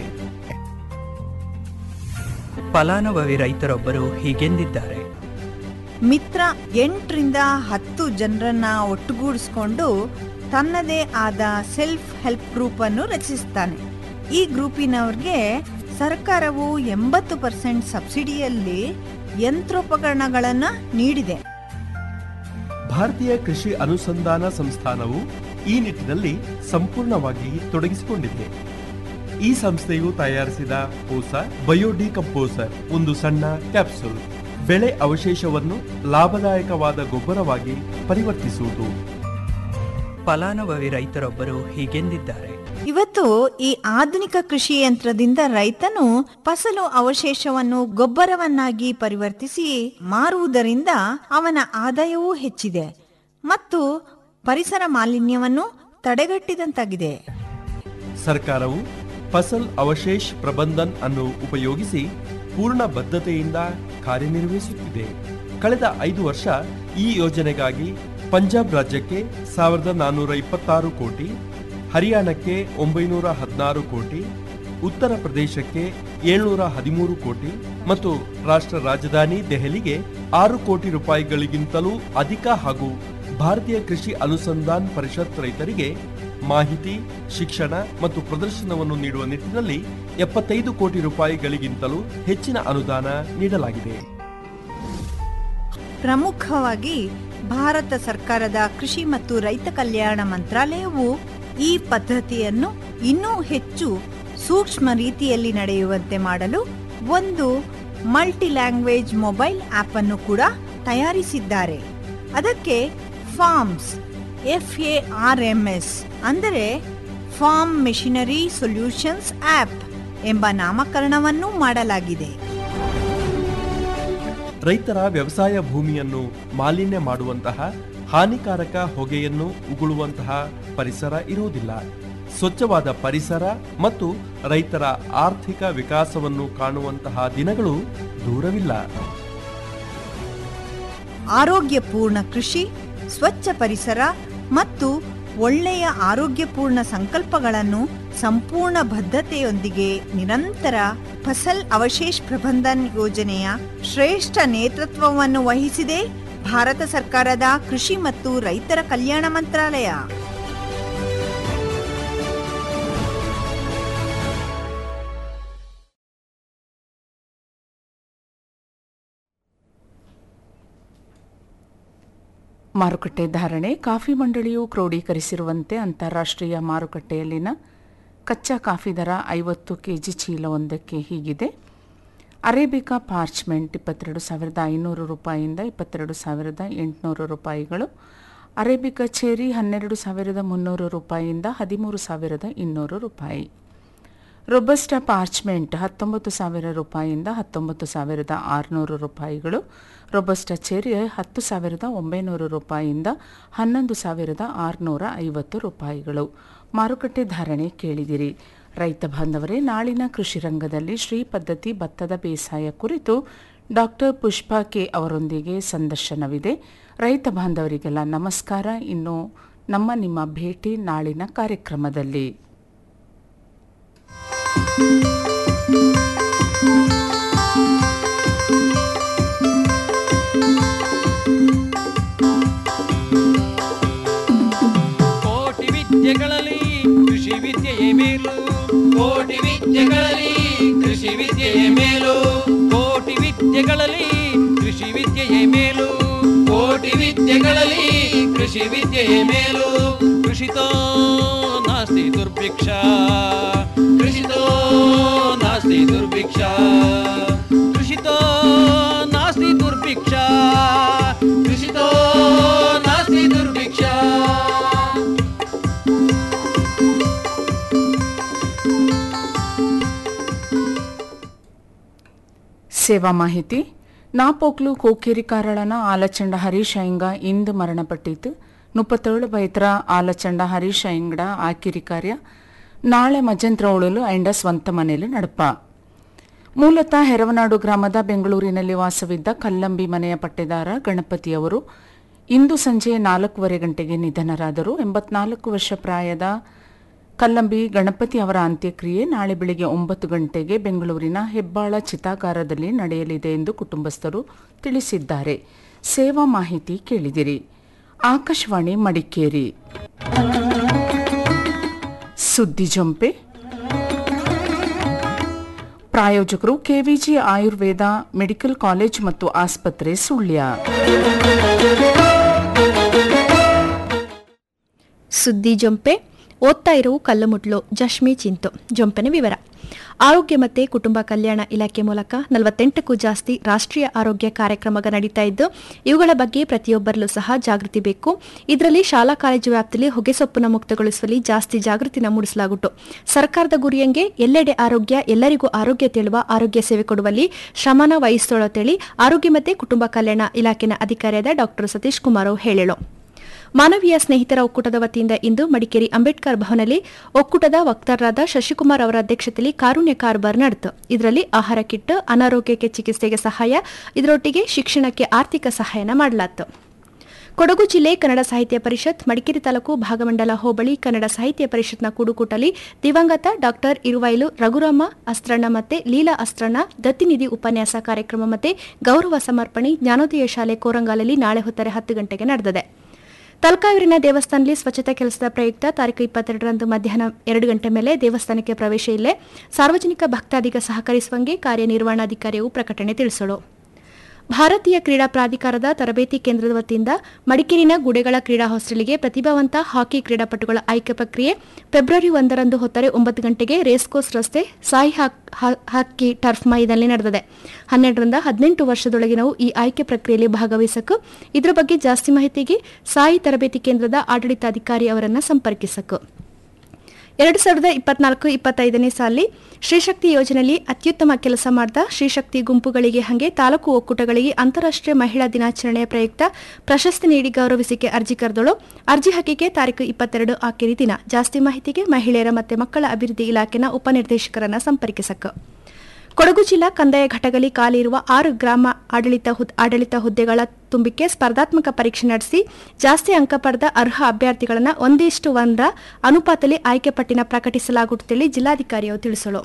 Speaker 13: ಫಲಾನುಭವಿ ರೈತರೊಬ್ಬರು ಹೀಗೆಂದಿದ್ದಾರೆ
Speaker 7: ಮಿತ್ರ ಎಂಟರಿಂದ ಹತ್ತು ಜನರನ್ನ ಒಟ್ಟುಗೂಡಿಸ್ಕೊಂಡು ತನ್ನದೇ ಆದ ಸೆಲ್ಫ್ ಹೆಲ್ಪ್ ಗ್ರೂಪ್ ಅನ್ನು ರಚಿಸ್ತಾನೆ ಈ ಗ್ರೂಪಿನವ್ರಿಗೆ ಸರ್ಕಾರವು ಎಂಬತ್ತು ಪರ್ಸೆಂಟ್ ಸಬ್ಸಿಡಿಯಲ್ಲಿ ಯಂತ್ರೋಪಕರಣಗಳನ್ನ ನೀಡಿದೆ
Speaker 12: ಭಾರತೀಯ ಕೃಷಿ ಅನುಸಂಧಾನ ಸಂಸ್ಥಾನವು ಈ ನಿಟ್ಟಿನಲ್ಲಿ ಸಂಪೂರ್ಣವಾಗಿ ತೊಡಗಿಸಿಕೊಂಡಿದೆ ಈ ಸಂಸ್ಥೆಯು ತಯಾರಿಸಿದ ಪೋಸ ಬಯೋಡಿಕಂಪೋಸರ್ ಒಂದು ಸಣ್ಣ ಕ್ಯಾಪ್ಸೂಲ್ ಬೆಳೆ ಅವಶೇಷವನ್ನು ಲಾಭದಾಯಕವಾದ ಗೊಬ್ಬರವಾಗಿ ಪರಿವರ್ತಿಸುವುದು
Speaker 13: ಫಲಾನುಭವಿ ರೈತರೊಬ್ಬರು ಹೀಗೆಂದಿದ್ದಾರೆ
Speaker 7: ಇವತ್ತು ಈ ಆಧುನಿಕ ಕೃಷಿ ಯಂತ್ರದಿಂದ ರೈತನು ಫಸಲು ಅವಶೇಷವನ್ನು ಗೊಬ್ಬರವನ್ನಾಗಿ ಪರಿವರ್ತಿಸಿ ಮಾರುವುದರಿಂದ ಅವನ ಆದಾಯವೂ ಹೆಚ್ಚಿದೆ ಮತ್ತು ಪರಿಸರ ಮಾಲಿನ್ಯವನ್ನು ತಡೆಗಟ್ಟಿದಂತಾಗಿದೆ
Speaker 12: ಸರ್ಕಾರವು ಫಸಲ್ ಅವಶೇಷ್ ಪ್ರಬಂಧನ್ ಅನ್ನು ಉಪಯೋಗಿಸಿ ಪೂರ್ಣ ಬದ್ಧತೆಯಿಂದ ಕಾರ್ಯನಿರ್ವಹಿಸುತ್ತಿದೆ ಕಳೆದ ಐದು ವರ್ಷ ಈ ಯೋಜನೆಗಾಗಿ ಪಂಜಾಬ್ ರಾಜ್ಯಕ್ಕೆ ಸಾವಿರದ ನಾನ್ನೂರ ಇಪ್ಪತ್ತಾರು ಕೋಟಿ ಹರಿಯಾಣಕ್ಕೆ ಒಂಬೈನೂರ ಹದಿನಾರು ಕೋಟಿ ಉತ್ತರ ಪ್ರದೇಶಕ್ಕೆ ಏಳ್ನೂರ ಹದಿಮೂರು ಕೋಟಿ ಮತ್ತು ರಾಷ್ಟ್ರ ರಾಜಧಾನಿ ದೆಹಲಿಗೆ ಆರು ಕೋಟಿ ರೂಪಾಯಿಗಳಿಗಿಂತಲೂ ಅಧಿಕ ಹಾಗೂ ಭಾರತೀಯ ಕೃಷಿ ಅನುಸಂಧಾನ್ ಪರಿಷತ್ ರೈತರಿಗೆ ಮಾಹಿತಿ ಶಿಕ್ಷಣ ಮತ್ತು ಪ್ರದರ್ಶನವನ್ನು ನೀಡುವ ನಿಟ್ಟಿನಲ್ಲಿ ಎಪ್ಪತ್ತೈದು ಕೋಟಿ ರೂಪಾಯಿಗಳಿಗಿಂತಲೂ ಹೆಚ್ಚಿನ ಅನುದಾನ ನೀಡಲಾಗಿದೆ
Speaker 7: ಪ್ರಮುಖವಾಗಿ ಭಾರತ ಸರ್ಕಾರದ ಕೃಷಿ ಮತ್ತು ರೈತ ಕಲ್ಯಾಣ ಮಂತ್ರಾಲಯವು ಈ ಪದ್ಧತಿಯನ್ನು ಇನ್ನೂ ಹೆಚ್ಚು ಸೂಕ್ಷ್ಮ ರೀತಿಯಲ್ಲಿ ನಡೆಯುವಂತೆ ಮಾಡಲು ಒಂದು ಮಲ್ಟಿ ಲ್ಯಾಂಗ್ವೇಜ್ ಮೊಬೈಲ್ ಆಪ್ ಅನ್ನು ಕೂಡ ತಯಾರಿಸಿದ್ದಾರೆ ಅದಕ್ಕೆ farms F A R M S ಅಂದರೆ ಫಾರ್ಮ್ ಮೆಷಿನರಿ ಸೊಲ್ಯೂಷನ್ಸ್ ಆಪ್ ಎಂಬ ನಾಮಕರಣವನ್ನು ಮಾಡಲಾಗಿದೆ
Speaker 12: ರೈತರ ವ್ಯವಸಾಯ ಭೂಮಿಯನ್ನು ಮಾಲಿನ್ಯ ಮಾಡುವಂತಹ ಹಾನಿಕಾರಕ ಹೊಗೆಯನ್ನು ಉಗುಳುವಂತಹ ಪರಿಸರ ಇರುವುದಿಲ್ಲ ಸ್ವಚ್ಛವಾದ ಪರಿಸರ ಮತ್ತು ರೈತರ ಆರ್ಥಿಕ ವಿಕಾಸವನ್ನು ಕಾಣುವಂತಹ ದಿನಗಳು ದೂರವಿಲ್ಲ
Speaker 7: ಆರೋಗ್ಯಪೂರ್ಣ ಕೃಷಿ ಸ್ವಚ್ಛ ಪರಿಸರ ಮತ್ತು ಒಳ್ಳೆಯ ಆರೋಗ್ಯಪೂರ್ಣ ಸಂಕಲ್ಪಗಳನ್ನು ಸಂಪೂರ್ಣ ಬದ್ಧತೆಯೊಂದಿಗೆ ನಿರಂತರ ಫಸಲ್ ಅವಶೇಷ್ ಪ್ರಬಂಧನ್ ಯೋಜನೆಯ ಶ್ರೇಷ್ಠ ನೇತೃತ್ವವನ್ನು ವಹಿಸಿದೆ ಭಾರತ ಸರ್ಕಾರದ ಕೃಷಿ ಮತ್ತು ರೈತರ ಕಲ್ಯಾಣ ಮಂತ್ರಾಲಯ
Speaker 5: ಮಾರುಕಟ್ಟೆ ಧಾರಣೆ ಕಾಫಿ ಮಂಡಳಿಯು ಕ್ರೋಢೀಕರಿಸಿರುವಂತೆ ಅಂತಾರಾಷ್ಟ್ರೀಯ ಮಾರುಕಟ್ಟೆಯಲ್ಲಿನ ಕಚ್ಚಾ ಕಾಫಿ ದರ ಐವತ್ತು ಕೆಜಿ ಚೀಲವೊಂದಕ್ಕೆ ಹೀಗಿದೆ ಅರೇಬಿಕಾ ಪಾರ್ಚ್ಮೆಂಟ್ ಇಪ್ಪತ್ತೆರಡು ಸಾವಿರದ ಐನೂರು ರೂಪಾಯಿಯಿಂದ ಇಪ್ಪತ್ತೆರಡು ಸಾವಿರದ ಎಂಟುನೂರು ರೂಪಾಯಿಗಳು ಅರೇಬಿಕಾ ಚೇರಿ ಹನ್ನೆರಡು ಸಾವಿರದ ಮುನ್ನೂರು ರೂಪಾಯಿಯಿಂದ ಹದಿಮೂರು ಸಾವಿರದ ಇನ್ನೂರು ರೂಪಾಯಿ ರೊಬಸ್ಟಾ ಪಾರ್ಚ್ಮೆಂಟ್ ಹತ್ತೊಂಬತ್ತು ಸಾವಿರ ರೂಪಾಯಿಯಿಂದ ಹತ್ತೊಂಬತ್ತು ಸಾವಿರದ ಆರುನೂರು ರೂಪಾಯಿಗಳು ರೊಬಸ್ಟಾ ಚೆರಿ ಹತ್ತು ಸಾವಿರದ ಒಂಬೈನೂರು ರೂಪಾಯಿಯಿಂದ ಹನ್ನೊಂದು ಸಾವಿರದ ಆರುನೂರ ಐವತ್ತು ರೂಪಾಯಿಗಳು ಮಾರುಕಟ್ಟೆ ಧಾರಣೆ ಕೇಳಿದಿರಿ ರೈತ ಬಾಂಧವರೇ ನಾಳಿನ ಕೃಷಿ ರಂಗದಲ್ಲಿ ಶ್ರೀ ಪದ್ಧತಿ ಭತ್ತದ ಬೇಸಾಯ ಕುರಿತು ಡಾಕ್ಟರ್ ಪುಷ್ಪಾ ಕೆ ಅವರೊಂದಿಗೆ ಸಂದರ್ಶನವಿದೆ ರೈತ ಬಾಂಧವರಿಗೆಲ್ಲ ನಮಸ್ಕಾರ ಇನ್ನು ನಮ್ಮ ನಿಮ್ಮ ಭೇಟಿ ನಾಳಿನ ಕಾರ್ಯಕ್ರಮದಲ್ಲಿ
Speaker 6: ಕೋಟಿ ವಿದ್ಯೆಗಳಲ್ಲಿ ಕೃಷಿ ವಿದ್ಯೆಯೇ ಮೇಲು ಕೋಟಿ ವಿದ್ಯೆಗಳಲ್ಲಿ ಕೃಷಿ ವಿದ್ಯೆಯೇ ಮೇಲು ಕೋಟಿ ವಿದ್ಯೆಗಳಲ್ಲಿ ಕೃಷಿ ವಿದ್ಯೆಯೇ ಮೇಲು ಕೋಟಿ ವಿದ್ಯೆಗಳಲ್ಲಿ ಕೃಷಿ ವಿದ್ಯೆಯೇ ಮೇಲು ಕೃಷಿತೋ ನಾಸ್ತಿ ದುರ್ಭಿಕ್ಷ ಕೃಷಿತೋ ನಾಸ್ತಿ ನಾಸ್ತಿ ದುರ್ಭಿಕ್ಷ ಕೃಷಿತೋ ನಾಸ್ತಿ ದುರ್ಭಿಕ್ಷ ಕೃಷಿತೋ ನಾಸ್ತಿ ದುರ್ಭಿಕ್ಷ
Speaker 5: ಸೇವಾ ಮಾಹಿತಿ ನಾಪೋಕ್ಲು ಕೋಕೇರಿ ಕಾರಳನ ಆಲಚಂಡ ಹರೀಶ್ ಅಯ್ಯಂಗ ಇಂದು ಮರಣಪಟ್ಟಿತು ಮುಪ್ಪತ್ತೇಳು ಬೈತ್ರ ಆಲಚಂಡ ಹರೀಶ್ ಅಯ್ಯಂಗಡ ಆಕಿರಿ ಕಾರ್ಯ ನಾಳೆ ಮಜಂತ್ರ ಉಳಲು ಐಂಡ ಸ್ವಂತ ಮನೆಯಲ್ಲಿ ನಡಪ ಮೂಲತಃ ಹೆರವನಾಡು ಗ್ರಾಮದ ಬೆಂಗಳೂರಿನಲ್ಲಿ ವಾಸವಿದ್ದ ಕಲ್ಲಂಬಿ ಮನೆಯ ಪಟ್ಟೆದಾರ ಗಣಪತಿಯವರು ಇಂದು ಸಂಜೆ ನಾಲ್ಕೂವರೆ ಗಂಟೆಗೆ ನಿಧನರಾದರು ಎಂಬತ್ನಾಲ್ಕು ವರ್ಷ ಪ್ರಾಯದ ಕಲ್ಲಂಬಿ ಗಣಪತಿ ಅವರ ಅಂತ್ಯಕ್ರಿಯೆ ನಾಳೆ ಬೆಳಿಗ್ಗೆ ಒಂಬತ್ತು ಗಂಟೆಗೆ ಬೆಂಗಳೂರಿನ ಹೆಬ್ಬಾಳ ಚಿತಾಗಾರದಲ್ಲಿ ನಡೆಯಲಿದೆ ಎಂದು ಕುಟುಂಬಸ್ಥರು ತಿಳಿಸಿದ್ದಾರೆ ಸೇವಾ ಮಾಹಿತಿ ಕೇಳಿದಿರಿ ಆಕಾಶವಾಣಿ ಮಡಿಕೇರಿ ಸುದ್ದಿ ಜಂಪೆ ಪ್ರಾಯೋಜಕರು ಕೆವಿಜಿ ಆಯುರ್ವೇದ ಮೆಡಿಕಲ್ ಕಾಲೇಜ್ ಮತ್ತು ಆಸ್ಪತ್ರೆ ಸುಳ್ಯ
Speaker 14: ಸುದ್ದಿ ಜೊಂಪೆ ಓದ್ತಾ ಇರುವ ಕಲ್ಲುಮುಟ್ಲು ಜಶ್ಮಿ ಚಿಂತು ಜೊಂಪೆನ ವಿವರ ಆರೋಗ್ಯ ಮತ್ತು ಕುಟುಂಬ ಕಲ್ಯಾಣ ಇಲಾಖೆ ಮೂಲಕ ನಲವತ್ತೆಂಟಕ್ಕೂ ಜಾಸ್ತಿ ರಾಷ್ಟ್ರೀಯ ಆರೋಗ್ಯ ಕಾರ್ಯಕ್ರಮ ನಡೀತಾ ಇದ್ದು ಇವುಗಳ ಬಗ್ಗೆ ಪ್ರತಿಯೊಬ್ಬರಲ್ಲೂ ಸಹ ಜಾಗೃತಿ ಬೇಕು ಇದರಲ್ಲಿ ಶಾಲಾ ಕಾಲೇಜು ವ್ಯಾಪ್ತಿಯಲ್ಲಿ ಹೊಗೆಸೊಪ್ಪನ್ನು ಮುಕ್ತಗೊಳಿಸುವಲ್ಲಿ ಜಾಸ್ತಿ ಜಾಗೃತಿನ ಮೂಡಿಸಲಾಗುಟ್ಟು ಸರ್ಕಾರದ ಗುರಿಯಂಗೆ ಎಲ್ಲೆಡೆ ಆರೋಗ್ಯ ಎಲ್ಲರಿಗೂ ಆರೋಗ್ಯ ತೇಳುವ ಆರೋಗ್ಯ ಸೇವೆ ಕೊಡುವಲ್ಲಿ ಶ್ರಮನ ವಹಿಸೋಳತೇಳಿ ಆರೋಗ್ಯ ಮತ್ತು ಕುಟುಂಬ ಕಲ್ಯಾಣ ಇಲಾಖೆನ ಅಧಿಕಾರಿಯಾದ ಡಾಕ್ಟರ್ ಸತೀಶ್ ಕುಮಾರ್ ಹೇಳಲು ಮಾನವೀಯ ಸ್ನೇಹಿತರ ಒಕ್ಕೂಟದ ವತಿಯಿಂದ ಇಂದು ಮಡಿಕೇರಿ ಅಂಬೇಡ್ಕರ್ ಭವನಲ್ಲಿ ಒಕ್ಕೂಟದ ವಕ್ತಾರರಾದ ಶಶಿಕುಮಾರ್ ಅವರ ಅಧ್ಯಕ್ಷತೆಯಲ್ಲಿ ಕಾರುಣ್ಯ ಕಾರ್ಬಾರ್ ನಡೆಯಿತು ಇದರಲ್ಲಿ ಆಹಾರ ಕಿಟ್ ಅನಾರೋಗ್ಯಕ್ಕೆ ಚಿಕಿತ್ಸೆಗೆ ಸಹಾಯ ಇದರೊಟ್ಟಿಗೆ ಶಿಕ್ಷಣಕ್ಕೆ ಆರ್ಥಿಕ ಸಹಾಯನ ಮಾಡಲಾಯಿತು ಕೊಡಗು ಜಿಲ್ಲೆ ಕನ್ನಡ ಸಾಹಿತ್ಯ ಪರಿಷತ್ ಮಡಿಕೇರಿ ತಾಲೂಕು ಭಾಗಮಂಡಲ ಹೋಬಳಿ ಕನ್ನಡ ಸಾಹಿತ್ಯ ಪರಿಷತ್ನ ಕೂಡುಕೂಟಲಿ ದಿವಂಗತ ಡಾಕ್ಟರ್ ಇರುವೈಲು ರಘುರಾಮ ಅಸ್ತ್ರಣ್ಣ ಮತ್ತೆ ಲೀಲಾ ಅಸ್ತ್ರಣ್ಣ ದತ್ತಿನಿಧಿ ಉಪನ್ಯಾಸ ಕಾರ್ಯಕ್ರಮ ಮತ್ತೆ ಗೌರವ ಸಮರ್ಪಣೆ ಜ್ಞಾನೋದಯ ಶಾಲೆ ಕೋರಂಗಾಲಲ್ಲಿ ನಾಳೆ ಹೊತ್ತರೆ ಹತ್ತು ಗಂಟೆಗೆ ನಡೆದಿದೆ ತಲಕಾವೇರಿನ ದೇವಸ್ಥಾನದಲ್ಲಿ ಸ್ವಚ್ಛತಾ ಕೆಲಸದ ಪ್ರಯುಕ್ತ ತಾರೀಕು ಇಪ್ಪತ್ತೆರಡರಂದು ಮಧ್ಯಾಹ್ನ ಎರಡು ಗಂಟೆ ಮೇಲೆ ದೇವಸ್ಥಾನಕ್ಕೆ ಪ್ರವೇಶ ಇಲ್ಲೇ ಸಾರ್ವಜನಿಕ ಭಕ್ತಾದಿಗ ಸಹಕರಿಸುವಂಗೆ ಕಾರ್ಯನಿರ್ವಹಣಾಧಿಕಾರಿಯು ಪ್ರಕಟಣೆ ತಿಳಿಸಲು ಭಾರತೀಯ ಕ್ರೀಡಾ ಪ್ರಾಧಿಕಾರದ ತರಬೇತಿ ಕೇಂದ್ರದ ವತಿಯಿಂದ ಮಡಿಕೇರಿನ ಗುಡೆಗಳ ಕ್ರೀಡಾ ಹಾಸ್ಟೆಲ್ಗೆ ಪ್ರತಿಭಾವಂತ ಹಾಕಿ ಕ್ರೀಡಾಪಟುಗಳ ಆಯ್ಕೆ ಪ್ರಕ್ರಿಯೆ ಫೆಬ್ರವರಿ ಒಂದರಂದು ಹೊತ್ತರೆ ಒಂಬತ್ತು ಗಂಟೆಗೆ ರೇಸ್ಕೋರ್ಸ್ ರಸ್ತೆ ಸಾಯಿ ಹಾಕಿ ಟರ್ಫ್ ಮೈದಾನಲ್ಲಿ ನಡೆದಿದೆ ಹನ್ನೆರಡರಿಂದ ಹದಿನೆಂಟು ವರ್ಷದೊಳಗಿನವು ಈ ಆಯ್ಕೆ ಪ್ರಕ್ರಿಯೆಯಲ್ಲಿ ಭಾಗವಹಿಸಕು ಇದರ ಬಗ್ಗೆ ಜಾಸ್ತಿ ಮಾಹಿತಿಗೆ ಸಾಯಿ ತರಬೇತಿ ಕೇಂದ್ರದ ಆಡಳಿತಾಧಿಕಾರಿ ಅವರನ್ನು ಸಂಪರ್ಕಿಸಕು ಎರಡು ಸಾವಿರದ ಇಪ್ಪತ್ನಾಲ್ಕು ಇಪ್ಪತ್ತೈದನೇ ಸಾಲಿ ಶ್ರೀಶಕ್ತಿ ಯೋಜನೆಯಲ್ಲಿ ಅತ್ಯುತ್ತಮ ಕೆಲಸ ಮಾಡಿದ ಶ್ರೀಶಕ್ತಿ ಗುಂಪುಗಳಿಗೆ ಹಾಗೆ ತಾಲೂಕು ಒಕ್ಕೂಟಗಳಿಗೆ ಅಂತಾರಾಷ್ಟ್ರೀಯ ಮಹಿಳಾ ದಿನಾಚರಣೆಯ ಪ್ರಯುಕ್ತ ಪ್ರಶಸ್ತಿ ನೀಡಿ ಗೌರವಿಸಿಕೆ ಅರ್ಜಿ ಕರೆದಳು ಅರ್ಜಿ ಹಾಕಿಕೆ ತಾರೀಕು ಇಪ್ಪತ್ತೆರಡು ಆಖರಿ ದಿನ ಜಾಸ್ತಿ ಮಾಹಿತಿಗೆ ಮಹಿಳೆಯರ ಮತ್ತು ಮಕ್ಕಳ ಅಭಿವೃದ್ಧಿ ಇಲಾಖೆನ ಉಪನಿರ್ದೇಶಕರನ್ನ ಸಂಪರ್ಕಿಸಕ ಕೊಡಗು ಜಿಲ್ಲಾ ಕಂದಾಯ ಘಟಕದಲ್ಲಿ ಖಾಲಿ ಇರುವ ಆರು ಗ್ರಾಮ ಆಡಳಿತ ಆಡಳಿತ ಹುದ್ದೆಗಳ ತುಂಬಿಕೆ ಸ್ಪರ್ಧಾತ್ಮಕ ಪರೀಕ್ಷೆ ನಡೆಸಿ ಜಾಸ್ತಿ ಅಂಕ ಪಡೆದ ಅರ್ಹ ಅಭ್ಯರ್ಥಿಗಳನ್ನು ಒಂದಿಷ್ಟು ಒಂದರ ಅನುಪಾತದಲ್ಲಿ ಆಯ್ಕೆ ಪಟ್ಟಿನ ಪ್ರಕಟಿಸಲಾಗುತ್ತದೆ ಜಿಲ್ಲಾಧಿಕಾರಿಯವರು ತಿಳಿಸಲು